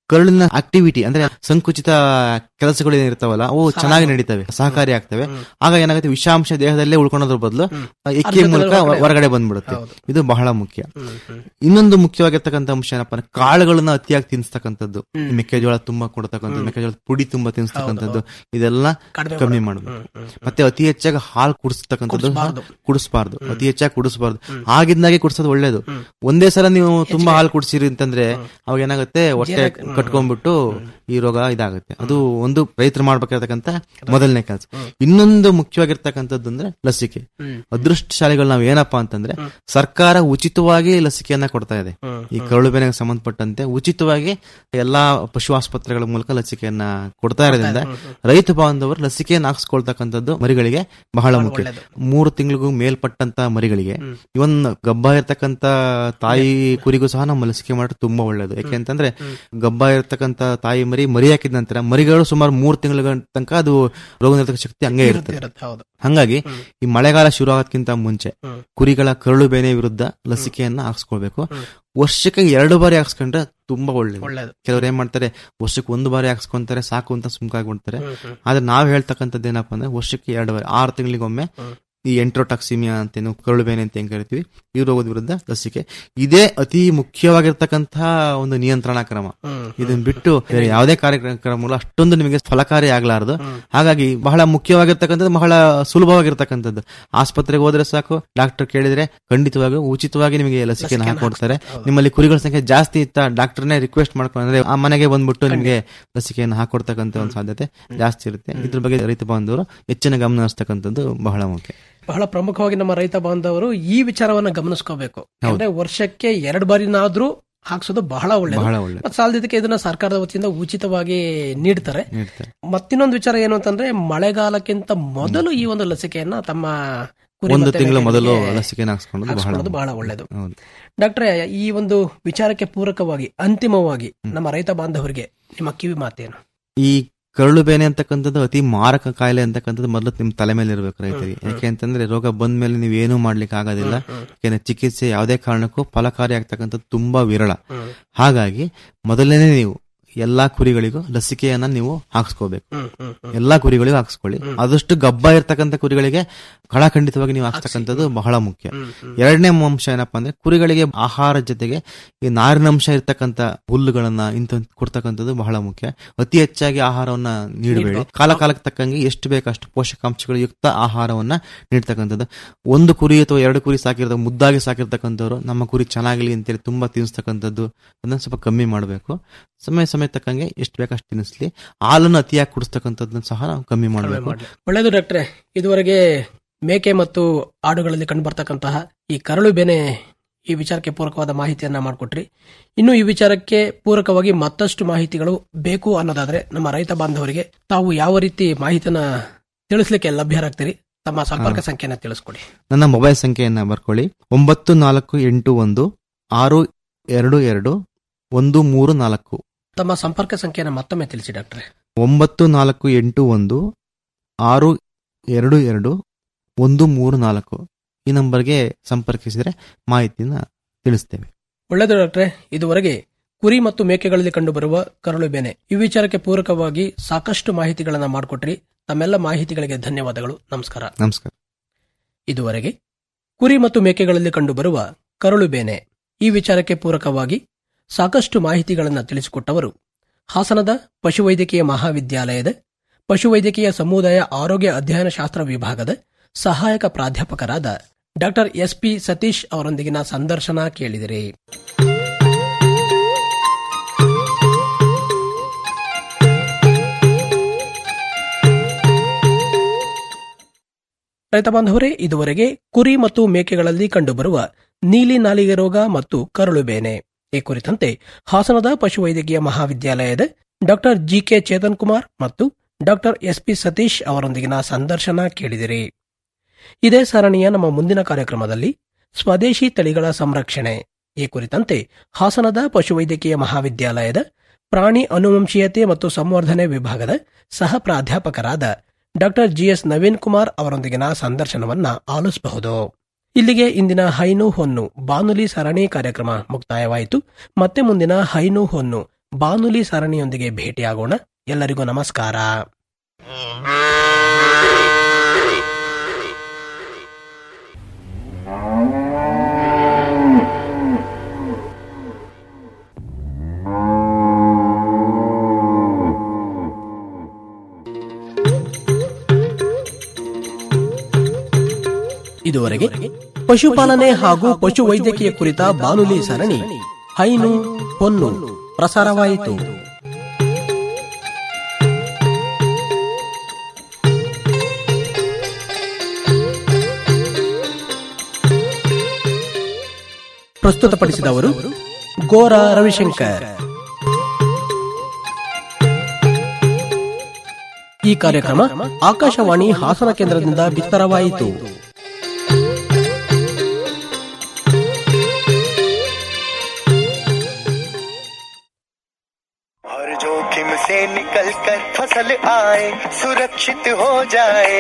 ಕರುಳಿನ ಆಕ್ಟಿವಿಟಿ ಅಂದ್ರೆ ಸಂಕುಚಿತ ಕೆಲಸಗಳು ಏನಿರ್ತಾವಲ್ಲ ಅವು ಚೆನ್ನಾಗಿ ನಡೀತವೆ ಸಹಕಾರಿ ಆಗ್ತವೆ ಆಗ ಏನಾಗುತ್ತೆ ವಿಷಾಂಶ ದೇಹದಲ್ಲೇ ಉಳ್ಕೊಳ್ಳೋದ್ರ ಬದಲು ಎಕ್ಕೆ ಮೂಲಕ ಹೊರಗಡೆ ಬಂದ್ಬಿಡುತ್ತೆ ಇದು ಬಹಳ ಮುಖ್ಯ ಇನ್ನೊಂದು ಮುಖ್ಯವಾಗಿರ್ತಕ್ಕಂಥ ಅಂಶ ಏನಪ್ಪಾ ಅಂದ್ರೆ ಕಾಳುಗಳನ್ನ ಅತಿಯಾಗಿ ತಿನ್ಸ್ತಕ್ಕಂಥದ್ದು ಈ ಮೆಕ್ಕೆಜೋಳ ತುಂಬಾ ಕೊಡ್ತಕ್ಕಂಥದ್ದು ಮೆಕ್ಕೆಜೋಳದ ಪುಡಿ ತುಂಬಾ ತಿನ್ಸ್ತಕ್ಕಂಥದ್ದು ಇದೆಲ್ಲ ಕಡಿಮೆ ಕಮ್ಮಿ ಮಾಡಬೇಕು ಮತ್ತೆ ಅತಿ ಹೆಚ್ಚಾಗಿ ಹಾಲು ಕುಡಿಸ್ತಕ್ಕಂಥದ್ದು ಕುಡಿಸಬಾರ್ದು ಅತಿ ಹೆಚ್ಚಾಗಿ ಕುಡಿಸಬಾರ್ದು ಆಗಿದ್ದಾಗೆ ಕುಡಿಸೋದು ಒಳ್ಳೇದು ಒಂದೇ ಸಲ ನೀವು ತುಂಬಾ ಹಾಲು ಕುಡಿಸಿರಿ ಅಂತಂದ್ರೆ ಅವಾಗ ಏನಾಗುತ್ತೆ ಹೊಟ್ಟೆ ಕಟ್ಕೊಂಡ್ಬಿಟ್ಟು ಈ ರೋಗ ಇದಾಗುತ್ತೆ ಅದು ಒಂದು ರೈತರು ಮಾಡ್ಬೇಕಾಗಿರ್ತಕ್ಕಂಥ ಮೊದಲನೇ ಕೆಲಸ ಇನ್ನೊಂದು ಮುಖ್ಯವಾಗಿರ್ತಕ್ಕಂಥದ್ದು ಅಂದ್ರೆ ಲಸಿಕೆ ಅದೃಷ್ಟಶಾಲಿಗಳು ನಾವ್ ಏನಪ್ಪಾ ಅಂತಂದ್ರೆ ಸರ್ಕಾರ ಉಚಿತವಾಗಿ ಲಸಿಕೆಯನ್ನ ಕೊಡ್ತಾ ಇದೆ ಈ ಕರುಳು ಬೇನೆಗೆ ಸಂಬಂಧಪಟ್ಟಂತೆ ಉಚಿತವಾಗಿ ಎಲ್ಲಾ ಪಶು ಆಸ್ಪತ್ರೆಗಳ ಮೂಲಕ ಲಸಿಕೆಯನ್ನ ಕೊಡ್ತಾ ಇರೋದ್ರಿಂದ ರೈತ ಬಾಂಧವರು ಲಸಿಕೆಯನ್ನು ಹಾಕ್ಸ್ಕೊಳ್ತಕ್ಕಂಥದ್ದು ಮರಿಗಳಿಗೆ ಬಹಳ ಮುಖ್ಯ ಮೂರು ತಿಂಗಳಿಗೂ ಮೇಲ್ಪಟ್ಟಂತ ಮರಿಗಳಿಗೆ ಇವನ್ ಗಬ್ಬ ಇರ್ತಕ್ಕಂತ ತಾಯಿ ಕುರಿಗೂ ಸಹ ನಮ್ಮ ಲಸಿಕೆ ಮಾಡೋದು ತುಂಬಾ ಒಳ್ಳೇದು ಯಾಕೆಂತಂದ್ರೆ ಗಬ್ಬ ಇರ್ತಕ್ಕಂತ ತಾಯಿ ಮರಿ ಮರಿ ಹಾಕಿದ ನಂತರ ಮರಿಗಳು ಸುಮಾರು ಮೂರು ತಿಂಗಳ ತನಕ ಅದು ರೋಗ ನಿರೋಧಕ ಶಕ್ತಿ ಹಂಗೆ ಇರುತ್ತೆ ಇರುತ್ತೆ ಹೌದು ಹಂಗಾಗಿ ಈ ಮಳೆಗಾಲ ಶುರು ಆಗೋದ್ಕಿಂತ ಮುಂಚೆ ಕುರಿಗಳ ಕರಳು ಬೇನೆ ವಿರುದ್ಧ ಲಸಿಕೆಯನ್ನ ಹಾಕ್ಸ್ಕೊಳ್ಬೇಕು ವರ್ಷಕ್ಕೆ ಎರಡು ಬಾರಿ ಹಾಕ್ಸ್ಕೊಂಡ್ರೆ ತುಂಬಾ ಒಳ್ಳೇದು ಒಳ್ಳೇದು ಕೆಲವ್ರು ಏನ್ ಮಾಡ್ತಾರೆ ವರ್ಷಕ್ಕೆ ಒಂದು ಬಾರಿ ಹಾಕ್ಸ್ಕೊಂತಾರೆ ಸಾಕು ಅಂತ ಸುಮ್ಕಾಗ್ಬಿಡ್ತಾರೆ ಆದ್ರೆ ನಾವ್ ಹೇಳ್ತಕ್ಕಂಥದ್ದು ಏನಪ್ಪಾ ಅಂದ್ರೆ ವರ್ಷಕ್ಕೆ ಎರಡು ಬಾರಿ ಆರು ತಿಂಗಳಿಗೊಮ್ಮೆ ಈ ಎಂಟ್ರೋಟಾಕ್ಸಿಮಿಯಾ ಅಂತೇನು ಕರುಳು ಬೇನೆ ಅಂತ ಹೆಂಗ್ ಕರಿತೀವಿ ಈ ರೋಗದ ವಿರುದ್ಧ ಲಸಿಕೆ ಇದೇ ಅತಿ ಮುಖ್ಯವಾಗಿರ್ತಕ್ಕಂತಹ ಒಂದು ನಿಯಂತ್ರಣ ಕ್ರಮ ಇದನ್ನ ಬಿಟ್ಟು ಬೇರೆ ಯಾವುದೇ ಕಾರ್ಯಕ್ರಮಗಳು ಅಷ್ಟೊಂದು ನಿಮಗೆ ಫಲಕಾರಿ ಆಗ್ಲಾರ್ದು ಹಾಗಾಗಿ ಬಹಳ ಮುಖ್ಯವಾಗಿರ್ತಕ್ಕಂಥದ್ದು ಬಹಳ ಸುಲಭವಾಗಿರ್ತಕ್ಕಂಥದ್ದು ಆಸ್ಪತ್ರೆಗೆ ಹೋದ್ರೆ ಸಾಕು ಡಾಕ್ಟರ್ ಕೇಳಿದ್ರೆ ಖಂಡಿತವಾಗಿ ಉಚಿತವಾಗಿ ನಿಮಗೆ ಲಸಿಕೆನ ಹಾಕೊಡ್ತಾರೆ ನಿಮ್ಮಲ್ಲಿ ಕುರಿಗಳ ಸಂಖ್ಯೆ ಜಾಸ್ತಿ ಇತ್ತ ಡಾಕ್ಟರ್ನೇ ರಿಕ್ವೆಸ್ಟ್ ಮಾಡ್ಕೊಂಡ್ರೆ ಆ ಮನೆಗೆ ಬಂದ್ಬಿಟ್ಟು ನಿಮಗೆ ಲಸಿಕೆಯನ್ನು ಹಾಕೊಡ್ತಕ್ಕಂಥ ಒಂದು ಸಾಧ್ಯತೆ ಜಾಸ್ತಿ ಇರುತ್ತೆ ಇದ್ರ ಬಗ್ಗೆ ರೈತ ಬಾಂಧವರು ಹೆಚ್ಚಿನ ಗಮನ ಹರಿಸ್ತಕ್ಕಂಥದ್ದು ಬಹಳ ಮುಖ್ಯ ಬಹಳ ಪ್ರಮುಖವಾಗಿ ನಮ್ಮ ರೈತ ಬಾಂಧವರು ಈ ವಿಚಾರವನ್ನ ಗಮನಿಸ್ಕೋಬೇಕು ಅಂದ್ರೆ ವರ್ಷಕ್ಕೆ ಎರಡು ಬಾರಿನಾದ್ರೂ ಹಾಕ್ಸೋದು ಬಹಳ ಒಳ್ಳೆಯದು ಬಹಳ ಒಳ್ಳೆ ಮತ್ತೆ ಸಾಲದಿದ್ದಕ್ಕೆ ಇದನ್ನ ಸರ್ಕಾರದ ವತಿಯಿಂದ ಉಚಿತವಾಗಿ ನೀಡ್ತಾರೆ ನೀಡ್ತಾರೆ ಮತ್ತಿನ್ನೊಂದು ವಿಚಾರ ಏನು ಅಂತಂದ್ರೆ ಮಳೆಗಾಲಕ್ಕಿಂತ ಮೊದಲು ಈ ಒಂದು ಲಸಿಕೆಯನ್ನ ತಮ್ಮ ಕುರಿ ಒಂದು ಮತ್ತೆ ತಿಂಗಳು ಮೊದಲು ಮೇಕೆಗಳಿಗೆ ಲಸಿಕೆನ ಹಾಕ್ಸ್ಕೊಳ್ಳೋದು ಬಹಳ ಹಾಕ್ಸ್ಕೊಳ್ಳೋದು ಬಹಳ ಒಳ್ಳೆಯದು ಹೌದು ಡಾಕ್ಟ್ರೆ ಈ ಒಂದು ವಿಚಾರಕ್ಕೆ ಪೂರಕವಾಗಿ ಅಂತಿಮವಾಗಿ ನಮ್ಮ ರೈತ ಬಾಂಧವರಿಗೆ ನಿಮ್ಮ ಕಿವಿ ಮಾತೇನು ಈ ಕರುಳು ಬೇನೆ ಅಂತಕ್ಕಂಥದ್ದು ಅತಿ ಮಾರಕ ಕಾಯಿಲೆ ಅಂತಕ್ಕಂಥದ್ದು ಮೊದಲು ನಿಮ್ ತಲೆ ಮೇಲೆ ಇರ್ಬೇಕು ರೈತರಿಗೆ ಯಾಕೆ ಅಂತಂದ್ರೆ ರೋಗ ಬಂದ ಮೇಲೆ ನೀವು ಏನೂ ಮಾಡ್ಲಿಕ್ಕೆ ಆಗೋದಿಲ್ಲ ಯಾಕೆಂದ್ರೆ ಚಿಕಿತ್ಸೆ ಯಾವುದೇ ಕಾರಣಕ್ಕೂ ಫಲಕಾರಿ ಆಗ್ತಕ್ಕಂಥದ್ದು ತುಂಬಾ ವಿರಳ ಹಾಗಾಗಿ ಮೊದಲನೇ ನೀವು ಎಲ್ಲಾ ಕುರಿಗಳಿಗೂ ಲಸಿಕೆಯನ್ನ ನೀವು ಹಾಕ್ಸ್ಕೋಬೇಕು ಎಲ್ಲಾ ಕುರಿಗಳಿಗೂ ಹಾಕ್ಸ್ಕೊಳ್ಳಿ ಆದಷ್ಟು ಗಬ್ಬ ಇರ್ತಕ್ಕಂಥ ಕುರಿಗಳಿಗೆ ಖಡಾಖಂಡಿತವಾಗಿ ನೀವು ಹಾಕ್ಸ್ತಕ್ಕಂಥದ್ದು ಬಹಳ ಮುಖ್ಯ ಎರಡನೇ ಅಂಶ ಏನಪ್ಪಾ ಅಂದ್ರೆ ಕುರಿಗಳಿಗೆ ಆಹಾರ ಜೊತೆಗೆ ಈ ನಾರಿನಂಶ ಇರ್ತಕ್ಕಂಥ ಹುಲ್ಲುಗಳನ್ನ ಇಂತ ಕೊಡ್ತಕ್ಕಂಥದ್ದು ಬಹಳ ಮುಖ್ಯ ಅತಿ ಹೆಚ್ಚಾಗಿ ಆಹಾರವನ್ನ ನೀಡಬೇಡಿ ಕಾಲ ಕಾಲಕ್ಕೆ ತಕ್ಕಂಗೆ ಎಷ್ಟು ಬೇಕು ಅಷ್ಟು ಪೋಷಕಾಂಶಗಳು ಯುಕ್ತ ಆಹಾರವನ್ನ ನೀಡ್ತಕ್ಕಂಥದ್ದು ಒಂದು ಕುರಿ ಅಥವಾ ಎರಡು ಕುರಿ ಸಾಕಿರ್ತ ಮುದ್ದಾಗಿ ಸಾಕಿರ್ತಕ್ಕಂಥವ್ರು ನಮ್ಮ ಕುರಿ ಚೆನ್ನಾಗಿಲಿ ಅಂತೇಳಿ ತುಂಬಾ ತಿನ್ಸ್ತಕ್ಕಂಥದ್ದು ಅದನ್ನ ಸ್ವಲ್ಪ ಕಮ್ಮಿ ಮಾಡಬೇಕು ಸಮಯ ಸಮಯ ತಕ್ಕಂಗೆ ಎಷ್ಟು ಬೇಕು ಅಷ್ಟು ತಿನ್ನಿಸ್ಲಿ ಹಾಲನ್ನು ಅತಿಯಾಗಿ ಕುಡಿಸ್ತಕ್ಕಂಥದ್ದನ್ನ ಸಹ ನಾವು ಕಮ್ಮಿ ಮಾಡಬೇಕು ಒಳ್ಳೆಯದು ಡಾಕ್ಟ್ರೆ ಇದುವರೆಗೆ ಮೇಕೆ ಮತ್ತು ಆಡುಗಳಲ್ಲಿ ಕಂಡುಬರ್ತಕ್ಕಂತಹ ಈ ಕರಳು ಬೆನೆ ಈ ವಿಚಾರಕ್ಕೆ ಪೂರಕವಾದ ಮಾಹಿತಿಯನ್ನ ಮಾಡಿಕೊಟ್ರಿ ಇನ್ನು ಈ ವಿಚಾರಕ್ಕೆ ಪೂರಕವಾಗಿ ಮತ್ತಷ್ಟು ಮಾಹಿತಿಗಳು ಬೇಕು ಅನ್ನೋದಾದ್ರೆ ನಮ್ಮ ರೈತ ಬಾಂಧವರಿಗೆ ತಾವು ಯಾವ ರೀತಿ ಮಾಹಿತಿಯನ್ನ ತಿಳಿಸ್ಲಿಕ್ಕೆ ಲಭ್ಯರಾಗ್ತೀರಿ ತಮ್ಮ ಸಂಪರ್ಕ ಸಂಖ್ಯೆನ ತಿಳಿಸ್ಕೊಡಿ ನನ್ನ ಮೊಬೈಲ್ ಸಂಖ್ಯೆಯನ್ನ ಬರ್ಕೊಳ್ಳಿ ಒಂಬತ್ತು ನಾಲ್ಕು ಎಂಟು ಒಂದು ಆರು ಎರಡು ಎರಡು ಒಂದು ಮೂರು ನಾಲ್ಕು ತಮ್ಮ ಸಂಪರ್ಕ ಸಂಖ್ಯೆನ ಮತ್ತೊಮ್ಮೆ ತಿಳಿಸಿ ಡಾಕ್ಟ್ರೆ ಒಂಬತ್ತು ನಾಲ್ಕು ಎಂಟು ಒಂದು ಆರು ಎರಡು ಎರಡು ಒಂದು ಮೂರು ನಾಲ್ಕು ಈ ನಂಬರ್ಗೆ ಸಂಪರ್ಕಿಸಿದ್ರೆ ಮಾಹಿತಿನ ತಿಳಿಸ್ತೇವೆ ಒಳ್ಳೆಯದು ಡಾಕ್ಟ್ರೆ ಇದುವರೆಗೆ ಕುರಿ ಮತ್ತು ಮೇಕೆಗಳಲ್ಲಿ ಕಂಡುಬರುವ ಕರಳು ಬೆನೆ ಈ ವಿಚಾರಕ್ಕೆ ಪೂರಕವಾಗಿ ಸಾಕಷ್ಟು ಮಾಹಿತಿಗಳನ್ನ ಮಾಡಿಕೊಟ್ರಿ ತಮ್ಮೆಲ್ಲ ಮಾಹಿತಿಗಳಿಗೆ ಧನ್ಯವಾದಗಳು ನಮಸ್ಕಾರ ನಮಸ್ಕಾರ ಇದುವರೆಗೆ ಕುರಿ ಮತ್ತು ಮೇಕೆಗಳಲ್ಲಿ ಕಂಡುಬರುವ ಕರಳು ಬೇನೆ ಈ ವಿಚಾರಕ್ಕೆ ಪೂರಕವಾಗಿ ಸಾಕಷ್ಟು ಮಾಹಿತಿಗಳನ್ನು ತಿಳಿಸಿಕೊಟ್ಟವರು ಹಾಸನದ ಪಶುವೈದ್ಯಕೀಯ ಮಹಾವಿದ್ಯಾಲಯದ ಪಶುವೈದ್ಯಕೀಯ ಸಮುದಾಯ ಆರೋಗ್ಯ ಅಧ್ಯಯನ ಶಾಸ್ತ್ರ ವಿಭಾಗದ ಸಹಾಯಕ ಪ್ರಾಧ್ಯಾಪಕರಾದ ಡಾಕ್ಟರ್ ಎಸ್ಪಿ ಸತೀಶ್ ಅವರೊಂದಿಗಿನ ಸಂದರ್ಶನ ಕೇಳಿದಿರಿ ರೈತ ಬಾಂಧವರೇ ಇದುವರೆಗೆ ಕುರಿ ಮತ್ತು ಮೇಕೆಗಳಲ್ಲಿ ಕಂಡುಬರುವ ನೀಲಿ ನಾಲಿಗೆ ರೋಗ ಮತ್ತು ಕರಳು ಬೇನೆ ಈ ಕುರಿತಂತೆ ಹಾಸನದ ಪಶುವೈದ್ಯಕೀಯ ಮಹಾವಿದ್ಯಾಲಯದ ಡಾಕ್ಟರ್ ಜಿಕೆ ಚೇತನ್ ಕುಮಾರ್ ಮತ್ತು ಡಾಕ್ಟರ್ ಎಸ್ಪಿ ಸತೀಶ್ ಅವರೊಂದಿಗಿನ ಸಂದರ್ಶನ ಕೇಳಿದಿರಿ ಇದೇ ಸರಣಿಯ ನಮ್ಮ ಮುಂದಿನ ಕಾರ್ಯಕ್ರಮದಲ್ಲಿ ಸ್ವದೇಶಿ ತಳಿಗಳ ಸಂರಕ್ಷಣೆ ಈ ಕುರಿತಂತೆ ಹಾಸನದ ಪಶುವೈದ್ಯಕೀಯ ಮಹಾವಿದ್ಯಾಲಯದ ಪ್ರಾಣಿ ಅನುವಂಶೀಯತೆ ಮತ್ತು ಸಂವರ್ಧನೆ ವಿಭಾಗದ ಸಹ ಪ್ರಾಧ್ಯಾಪಕರಾದ ಡಾಕ್ಟರ್ ಜಿಎಸ್ ನವೀನ್ ಕುಮಾರ್ ಅವರೊಂದಿಗಿನ ಸಂದರ್ಶನವನ್ನ ಆಲಿಸಬಹುದು ಇಲ್ಲಿಗೆ ಇಂದಿನ ಹೈನು ಹೊನ್ನು ಬಾನುಲಿ ಸರಣಿ ಕಾರ್ಯಕ್ರಮ ಮುಕ್ತಾಯವಾಯಿತು ಮತ್ತೆ ಮುಂದಿನ ಹೈನು ಹೊನ್ನು ಬಾನುಲಿ ಸರಣಿಯೊಂದಿಗೆ ಭೇಟಿಯಾಗೋಣ ಎಲ್ಲರಿಗೂ ನಮಸ್ಕಾರ ಇದುವರೆಗೆ ಪಶುಪಾಲನೆ ಹಾಗೂ ಪಶು ವೈದ್ಯಕೀಯ ಕುರಿತ ಬಾನುಲಿ ಸರಣಿ ಹೈನು ಹೊನ್ನು ಪ್ರಸಾರವಾಯಿತು ಪ್ರಸ್ತುತಪಡಿಸಿದವರು ಗೋರ ರವಿಶಂಕರ್ ಈ ಕಾರ್ಯಕ್ರಮ ಆಕಾಶವಾಣಿ ಹಾಸನ ಕೇಂದ್ರದಿಂದ ಬಿತ್ತರವಾಯಿತು हर जोखिम से निकल कर फसल आए सुरक्षित हो जाए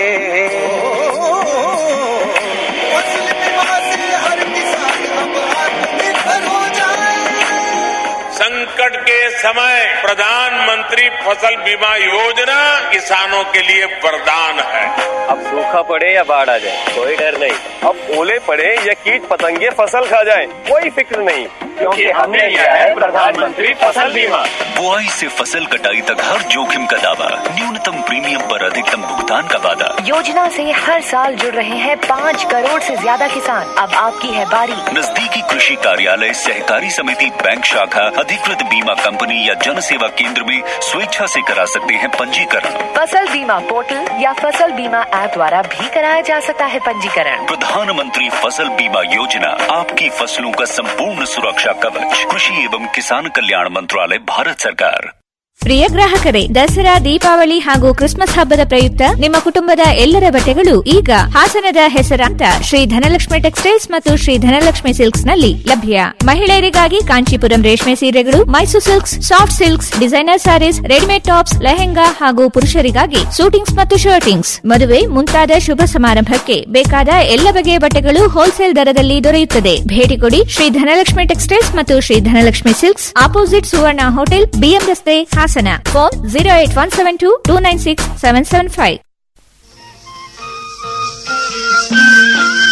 फसल बीमा से हर किसान अब आत्मनिर्भर हो जाए संकट के समय प्रधानमंत्री फसल बीमा योजना किसानों के लिए वरदान है अब सूखा पड़े या बाढ़ आ जाए कोई डर नहीं अब ओले पड़े या कीट पतंगे फसल खा जाए कोई फिक्र नहीं क्योंकि हमने लिया है प्रधानमंत्री फसल बीमा बुआई से फसल कटाई तक हर जोखिम का दावा न्यूनतम प्रीमियम पर अधिकतम भुगतान का वादा योजना से हर साल जुड़ रहे हैं पाँच करोड़ से ज्यादा किसान अब आपकी है बारी नजदीकी कृषि कार्यालय सहकारी समिति बैंक शाखा अधिकृत बीमा कंपनी या जन सेवा केंद्र में स्वेच्छा से करा सकते हैं पंजीकरण फसल बीमा पोर्टल या फसल बीमा ऐप द्वारा भी कराया जा सकता है पंजीकरण प्रधानमंत्री फसल बीमा योजना आपकी फसलों का संपूर्ण सुरक्षा कवच कृषि एवं किसान कल्याण मंत्रालय भारत सरकार ಪ್ರಿಯ ಗ್ರಾಹಕರೇ ದಸರಾ ದೀಪಾವಳಿ ಹಾಗೂ ಕ್ರಿಸ್ಮಸ್ ಹಬ್ಬದ ಪ್ರಯುಕ್ತ ನಿಮ್ಮ ಕುಟುಂಬದ ಎಲ್ಲರ ಬಟ್ಟೆಗಳು ಈಗ ಹಾಸನದ ಹೆಸರಾಂತ ಶ್ರೀ ಧನಲಕ್ಷ್ಮಿ ಟೆಕ್ಸ್ಟೈಲ್ಸ್ ಮತ್ತು ಶ್ರೀ ಧನಲಕ್ಷ್ಮಿ ಸಿಲ್ಕ್ಸ್ ನಲ್ಲಿ ಲಭ್ಯ ಮಹಿಳೆಯರಿಗಾಗಿ ಕಾಂಚೀಪುರಂ ರೇಷ್ಮೆ ಸೀರೆಗಳು Mysuru silks soft silks designer sarees readymade tops lehenga ಹಾಗೂ ಪುರುಷರಿಗಾಗಿ ಸೂಟಿಂಗ್ಸ್ ಮತ್ತು ಶರ್ಟಿಂಗ್ಸ್ ಮದುವೆ ಮುಂತಾದ ಶುಭ ಸಮಾರಂಭಕ್ಕೆ ಬೇಕಾದ ಎಲ್ಲ ಬಗೆಯ ಬಟ್ಟೆಗಳು ಹೋಲ್ಸೇಲ್ ದರದಲ್ಲಿ ದೊರೆಯುತ್ತದೆ ಭೇಟಿ ಕೊಡಿ ಶ್ರೀ ಧನಲಕ್ಷ್ಮಿ ಟೆಕ್ಸ್ಟೈಲ್ಸ್ ಮತ್ತು Shri Dhanalakshmi silks opposite Suvarna hotel BM ರಸ್ತೆ Hassan phone zero eight one seven two two nine six seven seven five